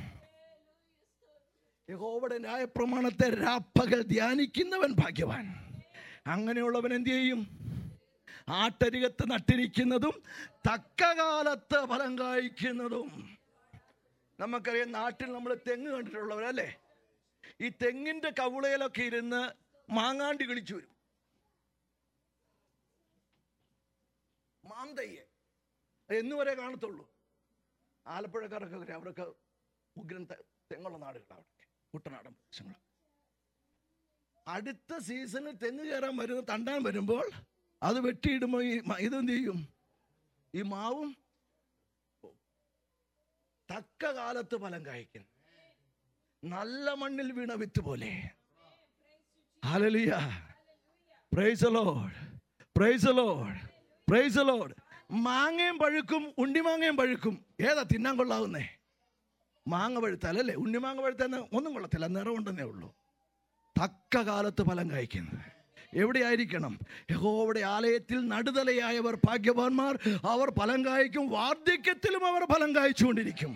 യഹോവയുടെ ന്യായപ്രമാണത്തെ രാപ്പകൽ ധ്യാനിക്കുന്നവൻ ഭാഗ്യവാൻ അങ്ങനെയുള്ളവൻ എന്ത് ചെയ്യും ആട്ടരികത്ത് നട്ടിരിക്കുന്നതും തക്ക കാലത്ത് ഫലം കായ്ക്കുന്നതും നമുക്കറിയാം നാട്ടിൽ നമ്മൾ തെങ്ങ് കണ്ടിട്ടുള്ളവരല്ലേ ഈ തെങ്ങിന്റെ കവിളയിലൊക്കെ ഇരുന്ന് മാങ്ങാണ്ടി കളിച്ചു വരും മാന്തയ്യെ എന്ന് വരെ കാണത്തുള്ളൂ ആലപ്പുഴക്കാരൊക്കെ വരെ അവരൊക്കെ ഉഗ്രൻ തെ- തെങ്ങുള്ള നാടുകളാണ് അവിടെ കുട്ടനാടൻ പ്രദേശങ്ങൾ അടുത്ത സീസണിൽ തെങ്ങ് കയറാൻ വരുന്ന തണ്ടാൻ വരുമ്പോൾ അത് വെട്ടിയിടുമ്പോൾ ഈ മ- ഇതെന്ത് ചെയ്യും ഈ മാവും പോവും. തക്ക കാലത്ത് ഫലം കായ്ക്കും നല്ല മണ്ണിൽ വീണ വിത്ത് പോലെ hallelujah praise Lord praise Lord praise Lord മാങ്ങയും പഴുക്കും ഉണ്ടിമാങ്ങയും പഴുക്കും ഏതാ തിന്നാൻ കൊള്ളാവുന്നേ മാങ്ങ പഴുത്താലല്ലേ ഉണ്ണിമാങ്ങ പഴുത്താൽ ഒന്നും കൊള്ളത്തില്ല നിറമുണ്ടെന്നേ ഉള്ളൂ തക്ക കാലത്ത് ഫലം കായ്ക്കുന്നത് എവിടെയായിരിക്കണം യഹോവയുടെ ആലയത്തിൽ നടുതലയായവർ ഭാഗ്യവാന്മാർ അവർ ഫലം കായ്ക്കും വാർദ്ധക്യത്തിലും അവർ ഫലം കായ്ച്ചുകൊണ്ടിരിക്കും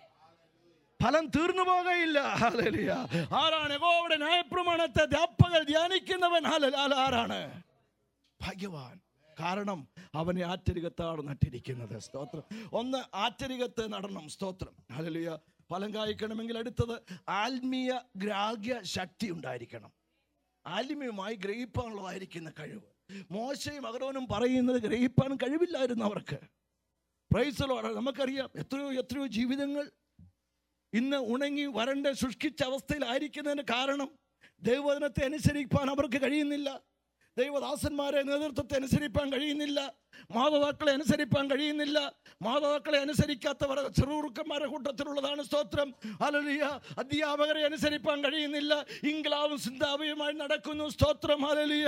ഫലം തീർന്നു പോകയില്ല ഹല്ലേലൂയ. ആരാണ് യഹോവയുടെ ന്യായപ്രമാണത്തെ ധ്യാപകർ ധ്യാനിക്കുന്നവൻ ഹല്ലേലൂയ. ആല- ആരാണ് ഭാഗ്യവാൻ കാരണം അവനെ ആറ്റരികത്താണ് നട്ടിരിക്കുന്നത് സ്തോത്രം ഒന്ന് ആറ്റരികത്ത് നടണം സ്തോത്രം ഹല്ലേലൂയ ഫലം കായ്ക്കണമെങ്കിൽ അടുത്തത് ആത്മീയ ഗ്രാഹ്യ ശക്തി ഉണ്ടായിരിക്കണം ആത്മീയമായി ഗ്രഹിപ്പാനുള്ളതായിരിക്കുന്ന കഴിവ് മോശയും അഗരോനും പറയുന്നത് ഗ്രഹിപ്പാൻ കഴിവില്ലായിരുന്നു അവർക്ക് പ്രൈസലോ നമുക്കറിയാം എത്രയോ എത്രയോ ജീവിതങ്ങൾ ഇന്ന് ഉണങ്ങി വരണ്ട ശുഷ്കിച്ച അവസ്ഥയിലായിരിക്കുന്നതിന് കാരണം ദൈവവചനത്തെ അനുസരിപ്പാൻ അവർക്ക് കഴിയുന്നില്ല ദൈവദാസന്മാരെ നേതൃത്വത്തെ അനുസരിപ്പാൻ കഴിയുന്നില്ല മാതാക്കളെ അനുസരിപ്പാൻ കഴിയുന്നില്ല മാതാക്കളെ അനുസരിക്കാത്തവർ ചെറുറുക്കന്മാരുടെ കൂട്ടത്തിലുള്ളതാണ് സ്തോത്രം ഹലലിയ അധ്യാപകരെ അനുസരിപ്പാൻ കഴിയുന്നില്ല ഇംഗ്ലാവും സിന്താവിയുമായി നടക്കുന്നു സ്തോത്രം ഹലലിയ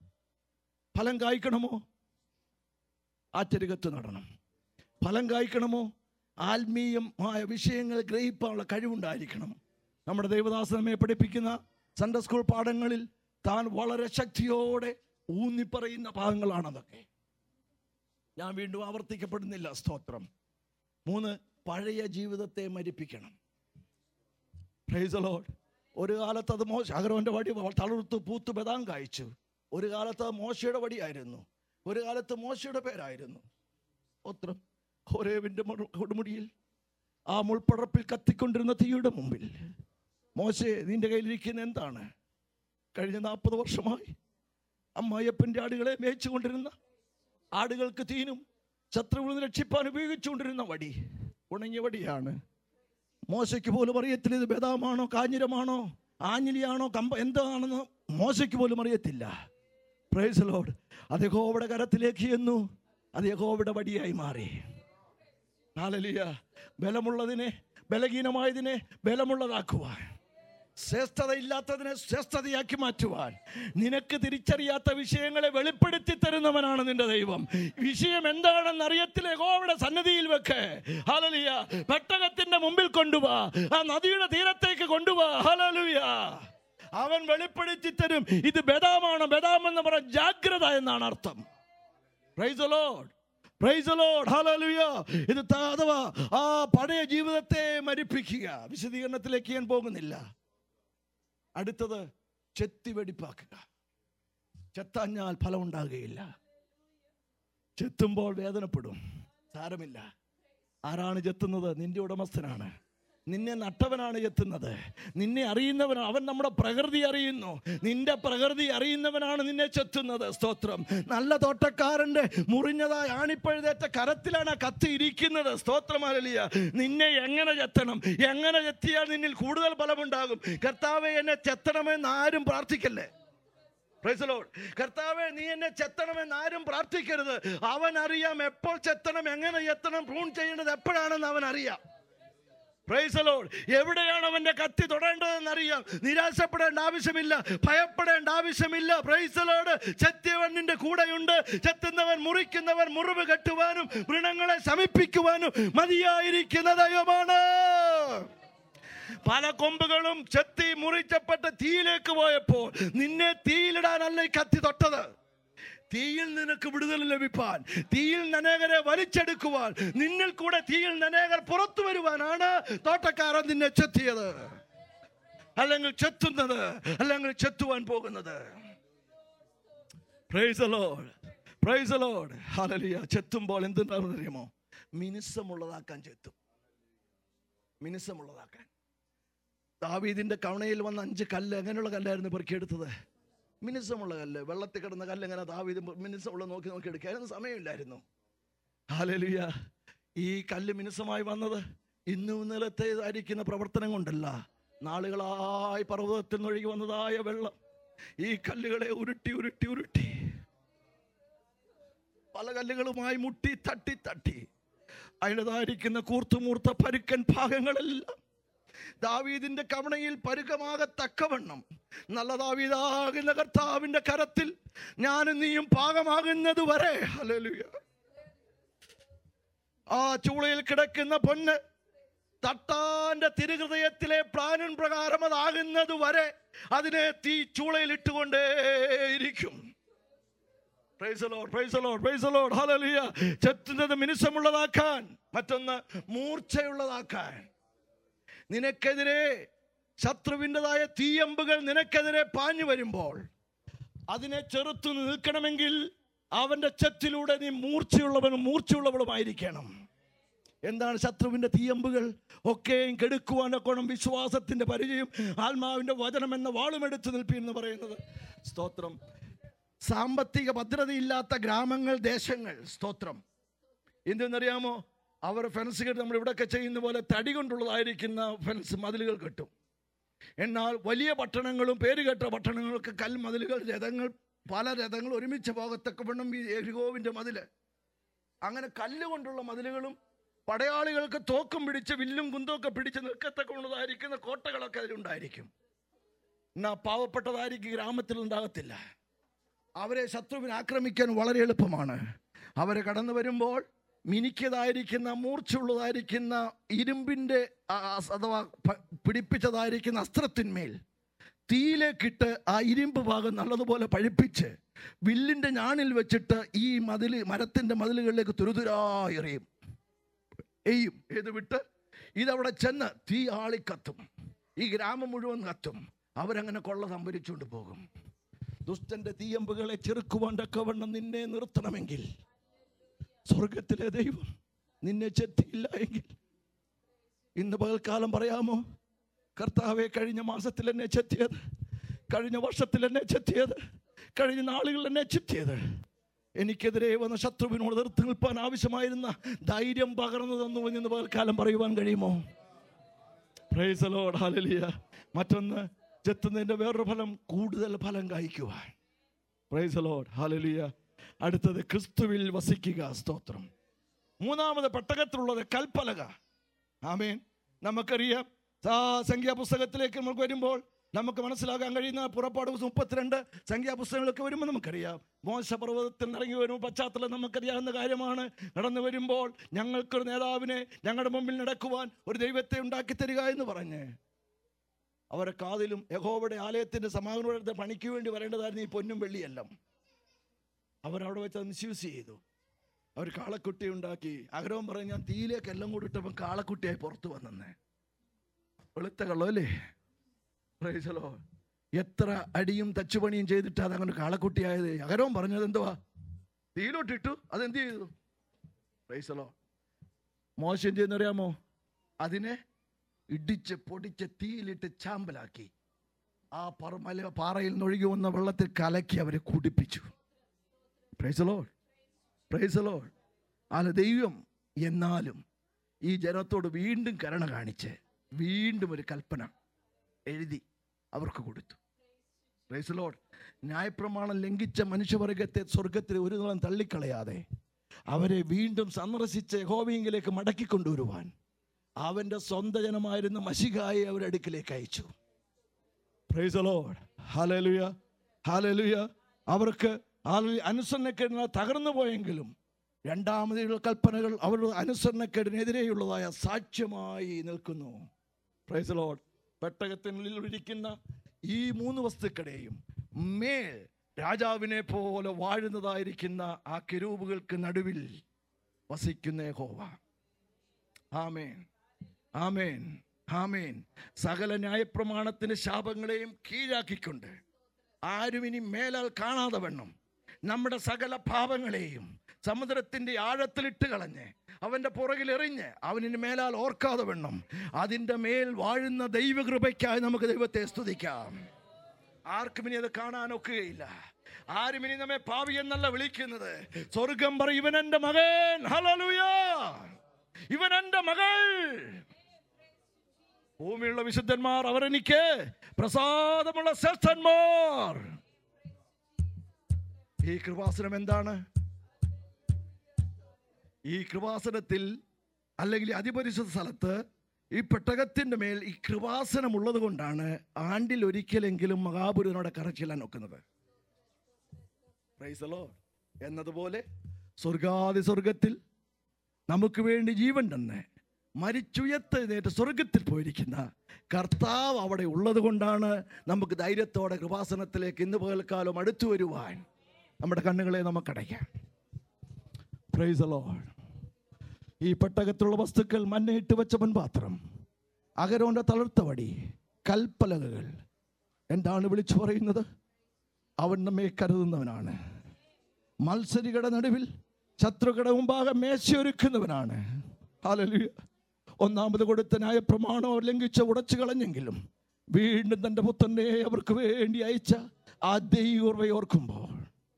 ഫലം കായ്ക്കണമോ ആറ്റരികത്ത് നടണം ഫലം കായ്ക്കണമോ ആത്മീയമായ വിഷയങ്ങൾ ഗ്രഹിക്കാനുള്ള കഴിവുണ്ടായിരിക്കണം നമ്മുടെ ദൈവദാസൻ നമ്മെ പഠിപ്പിക്കുന്ന സൺഡേ സ്കൂൾ പാഠങ്ങളിൽ താൻ വളരെ ശക്തിയോടെ ഊന്നിപ്പറയുന്ന ഭാഗങ്ങളാണ് അതൊക്കെ ഞാൻ വീണ്ടും ആവർത്തിക്കപ്പെടുന്നില്ല സ്തോത്രം മൂന്ന് പഴയ ജീവിതത്തെ മരിപ്പിക്കണം Praise the Lord. ഒരു കാലത്ത് അത് മോശ അഗരവന്റെ വടി തളർത്തു പൂത്ത് ബദാം കായ്ച്ചു ഒരു കാലത്ത് അത് മോശയുടെ വടിയായിരുന്നു ഒരു കാലത്ത് മോശയുടെ പേരായിരുന്നു സ്തോത്രം ഹോരേവിന്റെ മറു- കൊടുമുടിയിൽ ആ മുൾപ്പടർപ്പിൽ കത്തിക്കൊണ്ടിരുന്ന തീയുടെ മുമ്പിൽ മോശെ നിന്റെ കയ്യിലിരിക്കുന്ന എന്താണ് കഴിഞ്ഞ നാൽപ്പത് വർഷമായി അമ്മായപ്പൻ്റെ ആടുകളെ മേയിച്ചുകൊണ്ടിരുന്ന ആടുകൾക്ക് തീനും ശത്രുവിൽ നിന്ന് രക്ഷിപ്പാൻ ഉപയോഗിച്ചുകൊണ്ടിരുന്ന വടി ഉണങ്ങിയ വടിയാണ് മോശയ്ക്ക് പോലും അറിയത്തില്ല ഇത് ബദാമാണോ കാഞ്ഞിരമാണോ ആഞ്ഞിലിയാണോ കമ്പ എന്താണെന്ന് മോശയ്ക്ക് പോലും അറിയത്തില്ല പ്രൈസ് ലോഡ് അത് യഹോവയുടെ കരത്തിലേക്ക് എന്നു അത് യഹോവയുടെ വടിയായി മാറി ഹാലലിയ ബലമുള്ളതിനെ ബലഹീനമായതിനെ ബലമുള്ളതാക്കുവാൻ ശ്രേഷ്ഠതയില്ലാത്തതിനെ ശ്രേഷ്ഠതയാക്കി മാറ്റുവാൻ നിനക്ക് തിരിച്ചറിയാത്ത വിഷയങ്ങളെ വെളിപ്പെടുത്തി തരുന്നവനാണ് നിന്റെ ദൈവം വിഷയം എന്താണെന്ന് അറിയത്തില്ലേ ഗോവിടെ സന്നദ്ധിയിൽ വെക്ക് ഹലലിയ പെട്ടകത്തിന്റെ മുമ്പിൽ കൊണ്ടുപോവാ ആ നദിയുടെ തീരത്തേക്ക് കൊണ്ടുപോവാ ഹലലുയ അവൻ വെളിപ്പെടുത്തി തരും ഇത് ബദാമാണ് ബദാം എന്ന് പറഞ്ഞ ജാഗ്രത എന്നാണ് അർത്ഥം praise Lord praise Lord hallelujah ഇത് ത- അഥവാ ആ പഴയ ജീവിതത്തെ മരിപ്പിക്കുക വിശദീകരണത്തിലേക്ക് ഞാൻ പോകുന്നില്ല അടുത്തത് ചെത്തി വെടിപ്പാക്കുക ചെത്താഞ്ഞാൽ ഫലം ഉണ്ടാകുകയില്ല ചെത്തുമ്പോൾ വേദനപ്പെടും സാരമില്ല ആരാണ് ചെത്തുന്നത് നിന്റെ ഉടമസ്ഥനാണ് നിന്നെ നട്ടവനാണ് ചെത്തുന്നത് നിന്നെ അറിയുന്നവനാണ് അവൻ നമ്മുടെ പ്രകൃതി അറിയുന്നു നിന്റെ പ്രകൃതി അറിയുന്നവനാണ് നിന്നെ ചെത്തുന്നത് സ്തോത്രം നല്ല തോട്ടക്കാരന്റെ മുറിഞ്ഞതായ ആണിപ്പഴുതേറ്റ കരത്തിലാണ് ആ കത്തി ഇരിക്കുന്നത് സ്തോത്രമാലിയ നിന്നെ എങ്ങനെ ചെത്തണം എങ്ങനെ ചെത്തിയാൽ നിന്നിൽ കൂടുതൽ ഫലമുണ്ടാകും കർത്താവെ എന്നെ ചെത്തണമെന്ന് ആരും പ്രാർത്ഥിക്കല്ലേ Praise the Lord. കർത്താവെ നീ എന്നെ ചെത്തണമെന്ന് ആരും പ്രാർത്ഥിക്കരുത് അവൻ അറിയാം എപ്പോൾ ചെത്തണം എങ്ങനെ ചെത്തണം പ്രൂൺ ചെയ്യേണ്ടത് എപ്പോഴാണെന്ന് അവൻ അറിയാം Praise the Lord. എവിടെയാണ് അവന്റെ കത്തി തൊടേണ്ടതെന്ന് അറിയാം നിരാശപ്പെടേണ്ട ആവശ്യമില്ല ഭയപ്പെടേണ്ട ആവശ്യമില്ല പ്രൈസലോട് ചെത്തിയവൻ നിന്റെ കൂടെയുണ്ട് ചെത്തുന്നവൻ മുറിക്കുന്നവൻ മുറിവ് കെട്ടുവാനും വൃണങ്ങളെ ശമിപ്പിക്കുവാനും മതിയായിരിക്കുന്ന ദൈവമാണ് പല കൊമ്പുകളും ചെത്തി മുറിച്ചപ്പെട്ട് തീയിലേക്ക് പോയപ്പോൾ നിന്നെ തീയിലിടാനല്ല ഈ കത്തി തൊട്ടത് തീയിൽ നിനക്ക് വിടുതൽ ലഭിപ്പാൻ തീയിൽ നനേകരെ വലിച്ചെടുക്കുവാൻ നിന്നിൽ കൂടെ തീയിൽ നനേകർ പുറത്തു വരുവാനാണ് തോട്ടക്കാരൻ നിന്നെ ചെത്തിയത് അല്ലെങ്കിൽ ചെത്തുന്നത് അല്ലെങ്കിൽ ചെത്തുവാൻ പോകുന്നത് praise Lord praise Lord hallelujah ചെത്തുമ്പോൾ എന്തുണ്ടാവുമെന്ന് അറിയുമോ മിനുസമുള്ളതാക്കാൻ ചെത്തും മിനുസമുള്ളതാക്കാൻ ദാവീദിന്റെ കവണയിൽ വന്ന അഞ്ച് കല്ല് എങ്ങനെയുള്ള കല്ലായിരുന്നു പെറുക്കിയെടുത്തത് മിനുസമുള്ള കല്ല് വെള്ളത്തിൽ കിടന്ന കല്ല് എങ്ങനെ ദാവീദ് മിനുസമുള്ള നോക്കി നോക്കി എടുക്കാനൊന്നും സമയമില്ലായിരുന്നു ഹാലലിയ ഈ കല്ല് മിനുസമായി വന്നത് ഇന്നും ഇന്നലത്തേതായിരിക്കുന്ന പ്രവർത്തനം കൊണ്ടല്ല നാളുകളായി പർവ്വതത്തിൽ നിന്നൊഴുകി വന്നതായ വെള്ളം ഈ കല്ലുകളെ ഉരുട്ടി ഉരുട്ടി ഉരുട്ടി പല കല്ലുകളുമായി മുട്ടി തട്ടി തട്ടി അതിൻ്റെതായിരിക്കുന്ന കൂർത്തുമൂർത്ത പരുക്കൻ ഭാഗങ്ങളെല്ലാം ദാവീദിന്റെ കവണയിൽ പരുക്കമാകത്തക്കവണ്ണം നല്ല ദാവീദാകുന്ന കർത്താവിന്റെ കരത്തിൽ ഞാനും നീയും പാകമാകുന്നത് വരെ ഹല്ലേലൂയ ആ ചൂളയിൽ കിടക്കുന്ന പൊന്ന് തട്ടാന്റെ തിരുഹൃദയത്തിലെ പ്ലാനിൻ പ്രകാരം അതാകുന്നത് വരെ അതിനെ തീ ചൂളയിൽ ഇട്ടുകൊണ്ടേയിരിക്കും Praise the Lord, praise the Lord, praise the Lord, hallelujah. ചെത്തുന്നത് മിനുസമുള്ളതാക്കാൻ മറ്റൊന്ന് മൂർച്ചയുള്ളതാക്കാൻ നിനക്കെതിരെ ശത്രുവിൻ്റെതായ തീയമ്പുകൾ നിനക്കെതിരെ പാഞ്ഞു വരുമ്പോൾ അതിനെ ചെറുത്തു നിൽക്കണമെങ്കിൽ അവന്റെ ചെത്തിലൂടെ നീ മൂർച്ചയുള്ളവനും മൂർച്ചയുള്ളവളുമായിരിക്കണം എന്താണ് ശത്രുവിന്റെ തീയമ്പുകൾ ഒക്കെയും കെടുക്കുവാനൊക്കണം വിശ്വാസത്തിന്റെ പരിചയം ആത്മാവിന്റെ വചനം എന്ന വാളുമെടുത്ത് നിൽപ്പി എന്ന് പറയുന്നത് സ്തോത്രം സാമ്പത്തിക ഭദ്രതയില്ലാത്ത ഗ്രാമങ്ങൾ ദേശങ്ങൾ സ്തോത്രം എന്തെന്നറിയാമോ അവർ ഫെൻസ് കെട്ടി നമ്മൾ ഇവിടെയൊക്കെ ചെയ്യുന്ന പോലെ തടി കൊണ്ടുള്ളതായിരിക്കുന്ന ഫെൻസ് മതിലുകൾ കെട്ടും എന്നാൽ വലിയ പട്ടണങ്ങളും പേരുകെട്ട പട്ടണങ്ങൾക്ക് കൽമതിലുകൾ രഥങ്ങൾ പല രഥങ്ങൾ ഒരുമിച്ച് പോകത്തക്ക വണ്ണം ഈ എരികോവിൻ്റെ മതില് അങ്ങനെ കല്ലുകൊണ്ടുള്ള മതിലുകളും പടയാളികൾക്ക് തോക്കും പിടിച്ച് വില്ലും കുന്തമൊക്കെ പിടിച്ച് നിൽക്കത്തക്കുള്ളതായിരിക്കുന്ന കോട്ടകളൊക്കെ അതിലുണ്ടായിരിക്കും എന്നാ പാവപ്പെട്ടതായിരിക്കും ഗ്രാമത്തിൽ ഉണ്ടാകത്തില്ല അവരെ ശത്രുവിനെ ആക്രമിക്കാൻ വളരെ എളുപ്പമാണ് അവരെ കടന്നു വരുമ്പോൾ മിനിക്കതായിരിക്കുന്ന മൂർച്ചയുള്ളതായിരിക്കുന്ന ഇരുമ്പിൻ്റെ ആ, ആ, അഥവാ പ- പിടിപ്പിച്ചതായിരിക്കുന്ന അസ്ത്രത്തിന്മേൽ തീയിലേക്കിട്ട് ആ ഇരുമ്പ് ഭാഗം നല്ലതുപോലെ പഴിപ്പിച്ച് വില്ലിൻ്റെ ഞാണിൽ വെച്ചിട്ട് ഈ മതിൽ മരത്തിൻ്റെ മതിലുകളിലേക്ക് തുരുതുരാ എറിയും എയ്യും ഏത് വിട്ട് ഇതവിടെ ചെന്ന് തീ ആളിക്കത്തും ഈ ഗ്രാമം മുഴുവൻ കത്തും അവരങ്ങനെ കൊള്ള സംഭരിച്ചുകൊണ്ട് പോകും ദുഷ്ടന്റെ തീയമ്പുകളെ ചെറുക്കുവാൻ തക്കവണ്ണം നിന്നെ നിർത്തണമെങ്കിൽ സ്വർഗത്തിലെ ദൈവം നിന്നെ ചെത്തിയില്ല എങ്കിൽ ഇന്ന് പകൽക്കാലം പറയാമോ കർത്താവെ കഴിഞ്ഞ മാസത്തിൽ എന്നെ ചെത്തിയത് കഴിഞ്ഞ വർഷത്തിൽ എന്നെ ചെത്തിയത് കഴിഞ്ഞ നാളുകളിൽ എന്നെ ചെത്തിയത് എനിക്കെതിരെ വന്ന ശത്രുവിനോട് എതിർത്ത് നിൽപ്പാൻ ആവശ്യമായിരുന്ന ധൈര്യം പകർന്നു തന്നു എന്ന് പകൽക്കാലം പറയുവാൻ കഴിയുമോ പ്രൈസ് ലോഡ് ഹല്ലേലൂയ മറ്റൊന്ന് ചെത്തുന്നതിൻ്റെ വേറൊരു ഫലം കൂടുതൽ ഫലം കായ്ക്കുവാൻ പ്രൈസ് ലോഡ് ഹല്ലേലൂയ അടുത്തത് ക്രിസ്തുവിൽ വസിക്കുക സ്തോത്രം മൂന്നാമത് പെട്ടകത്തിലുള്ളത് കൽപ്പലക ആമേൻ നമുക്കറിയാം സാ- സംഖ്യാപുസ്തകത്തിലേക്ക് നമുക്ക് വരുമ്പോൾ നമുക്ക് മനസ്സിലാക്കാൻ കഴിയുന്ന പുറപ്പാട് പുസ്തകം മുപ്പത്തിരണ്ട് സംഖ്യാപുസ്തകങ്ങളൊക്കെ വരുമ്പോൾ നമുക്കറിയാം മോശപർവ്വതത്തിൽ നിന്ന് ഇറങ്ങി വരുമ്പോൾ പശ്ചാത്തലം നമുക്കറിയാവുന്ന കാര്യമാണ് കടന്നു വരുമ്പോൾ ഞങ്ങൾക്കൊരു നേതാവിനെ ഞങ്ങളുടെ മുമ്പിൽ നടക്കുവാൻ ഒരു ദൈവത്തെ ഉണ്ടാക്കി തരിക എന്ന് പറഞ്ഞ് അവരെ കാതിലും യഹോവയുടെ ആലയത്തിന്റെ സമാഗമനത്തെ പണിക്ക് വേണ്ടി വരേണ്ടതായിരുന്നു ഈ പൊന്നും വെള്ളിയെല്ലാം അവരവിടെ വെച്ച് അത് മിസ്യൂസ് ചെയ്തു അവർ കാളക്കുട്ടി ഉണ്ടാക്കി അഗ്രഹം പറഞ്ഞ് ഞാൻ തീയിലേക്ക് എല്ലാം കൂടി ഇട്ടപ്പോൾ കാളക്കുട്ടിയായി പുറത്തു വന്നേ വെളുത്ത കള്ളോ അല്ലേ പ്രൈസലോ എത്ര അടിയും തച്ചുപണിയും ചെയ്തിട്ട് അത് അങ്ങനെ കാളക്കുട്ടിയായത് അകരവും പറഞ്ഞത് എന്തുവാ തീയിലോട്ടിട്ടു അതെന്ത് ചെയ്തു പ്രൈസലോ മോശം ചെയ്യുന്നറിയാമോ അതിനെ ഇടിച്ച് പൊടിച്ച് തീയിലിട്ട് ചാമ്പലാക്കി ആ പറ മല പാറയിൽ നിന്ന് ഒഴുകി വന്ന വെള്ളത്തിൽ കലക്കി അവരെ കുടിപ്പിച്ചു പ്രൈസലോ പ്രൈസലോ അല്ല ദൈവം എന്നാലും ഈ ജനത്തോട് വീണ്ടും കരുണ കാണിച്ച് വീണ്ടും ഒരു കൽപ്പന എഴുതി അവർക്ക് കൊടുത്തു പ്രൈസലോഡ് ന്യായപ്രമാണം ലംഘിച്ച മനുഷ്യവർഗത്തെ സ്വർഗത്തിൽ ഒരു നാളും തള്ളിക്കളയാതെ അവരെ വീണ്ടും സന്ദർശിച്ച് യഹോവയെങ്കിലേക്ക് മടക്കിക്കൊണ്ടുവരുവാൻ അവന്റെ സ്വന്തം ജനമായിരുന്ന മഷികായെ അവരുടെ അടുക്കിലേക്ക് അയച്ചു പ്രൈസലോഡ് ഹാലലുയ ഹാലലുയ അവർക്ക് ഹാലലുയ അനുസരണക്കേടിനാൽ തകർന്നു പോയെങ്കിലും രണ്ടാമതുള്ള കൽപ്പനകൾ അവരുടെ അനുസരണക്കേടിനെതിരെയുള്ളതായ സാക്ഷ്യമായി നിൽക്കുന്നു പ്രൈസലോഡ് പെട്ടകത്തിനുള്ളിൽ ഇരിക്കുന്ന ഈ മൂന്ന് വസ്തുക്കളെയും മേൽ രാജാവിനെ പോലെ വാഴുന്നതായിരിക്കുന്ന ആ കിരൂപുകൾക്ക് നടുവിൽ വസിക്കുന്ന യഹോവ ആമേൻ ആമേൻ ആമേൻ സകല ന്യായപ്രമാണത്തിന്റെ ശാപങ്ങളെയും കീഴാക്കിക്കൊണ്ട് ആരും ഇനി മേലാൽ കാണാതെ വണ്ണം നമ്മുടെ സകല പാപങ്ങളെയും സമുദ്രത്തിന്റെ ആഴത്തിലിട്ട് കളഞ്ഞ് അവന്റെ പുറകിൽ എറിഞ്ഞ് അവനിന് മേലാൽ ഓർക്കാതെ വണ്ണം അതിൻ്റെ മേൽ വാഴുന്ന ദൈവകൃപയ്ക്കായി നമുക്ക് ദൈവത്തെ സ്തുതിക്കാം ആർക്കും ഇനി അത് കാണാൻ ഒക്കുകയില്ല ആരും ഇനി നമ്മെ പാവി എന്നല്ല വിളിക്കുന്നത് സ്വർഗം പറ ഇവൻ എന്റെ മകൻ ഹല്ലേലൂയ ഇവൻ എന്റെ മകൾ ഭൂമിയുള്ള വിശുദ്ധന്മാർ അവരെനിക്ക് പ്രസാദമുള്ള ശ്രേഷ്ഠന്മാർ ഈ കൃപാസനം എന്താണ് ഈ കൃപാസനത്തിൽ അല്ലെങ്കിൽ അതിപരിശുദ്ധ സ്ഥലത്ത് ഈ പെട്ടകത്തിന്റെ മേൽ ഈ കൃപാസനം ഉള്ളത് കൊണ്ടാണ് ആണ്ടിൽ ഒരിക്കലെങ്കിലും മഹാപുരുവിനോടെ കറച്ചില്ലാൻ ഒക്കുന്നത് Praise the Lord. എന്നതുപോലെ സ്വർഗാതി സ്വർഗത്തിൽ നമുക്ക് വേണ്ടി ജീവൻ തന്നെ മരിച്ചുയർത്തെഴുന്നേറ്റ് സ്വർഗത്തിൽ പോയിരിക്കുന്ന കർത്താവ് അവിടെ ഉള്ളത് കൊണ്ടാണ് നമുക്ക് ധൈര്യത്തോടെ കൃപാസനത്തിലേക്ക് ഇന്ന് പകൽക്കാലം അടുത്തു വരുവാൻ നമ്മുടെ കണ്ണുകളെ നമുക്കടയ്ക്കാം പ്രൈസ് ലോഡ് ഈ പെട്ടകത്തിലുള്ള വസ്തുക്കൾ മണ്ണയിട്ട് വെച്ച മുൻപാത്രം അകരോന്റെ തളർത്ത വടി കൽപ്പലകകൾ എന്താണ് വിളിച്ചു പറയുന്നത് അവൻ നമ്മെ കരുതുന്നവനാണ് മത്സരികളുടെ നടുവിൽ ശത്രുക്കളുടെ മുമ്പാകെ മേശയൊരുക്കുന്നവനാണ് ഹല്ലേലൂയ ഒന്നാമത് കൊടുത്ത ന്യായപ്രമാണം അവർ ലംഘിച്ച് ഉടച്ചു കളഞ്ഞെങ്കിലും വീണ്ടും തൻ്റെ പുത്രനെ അവർക്ക് വേണ്ടി അയച്ച ആ ദൈവയെ ഓർക്കുമ്പോൾ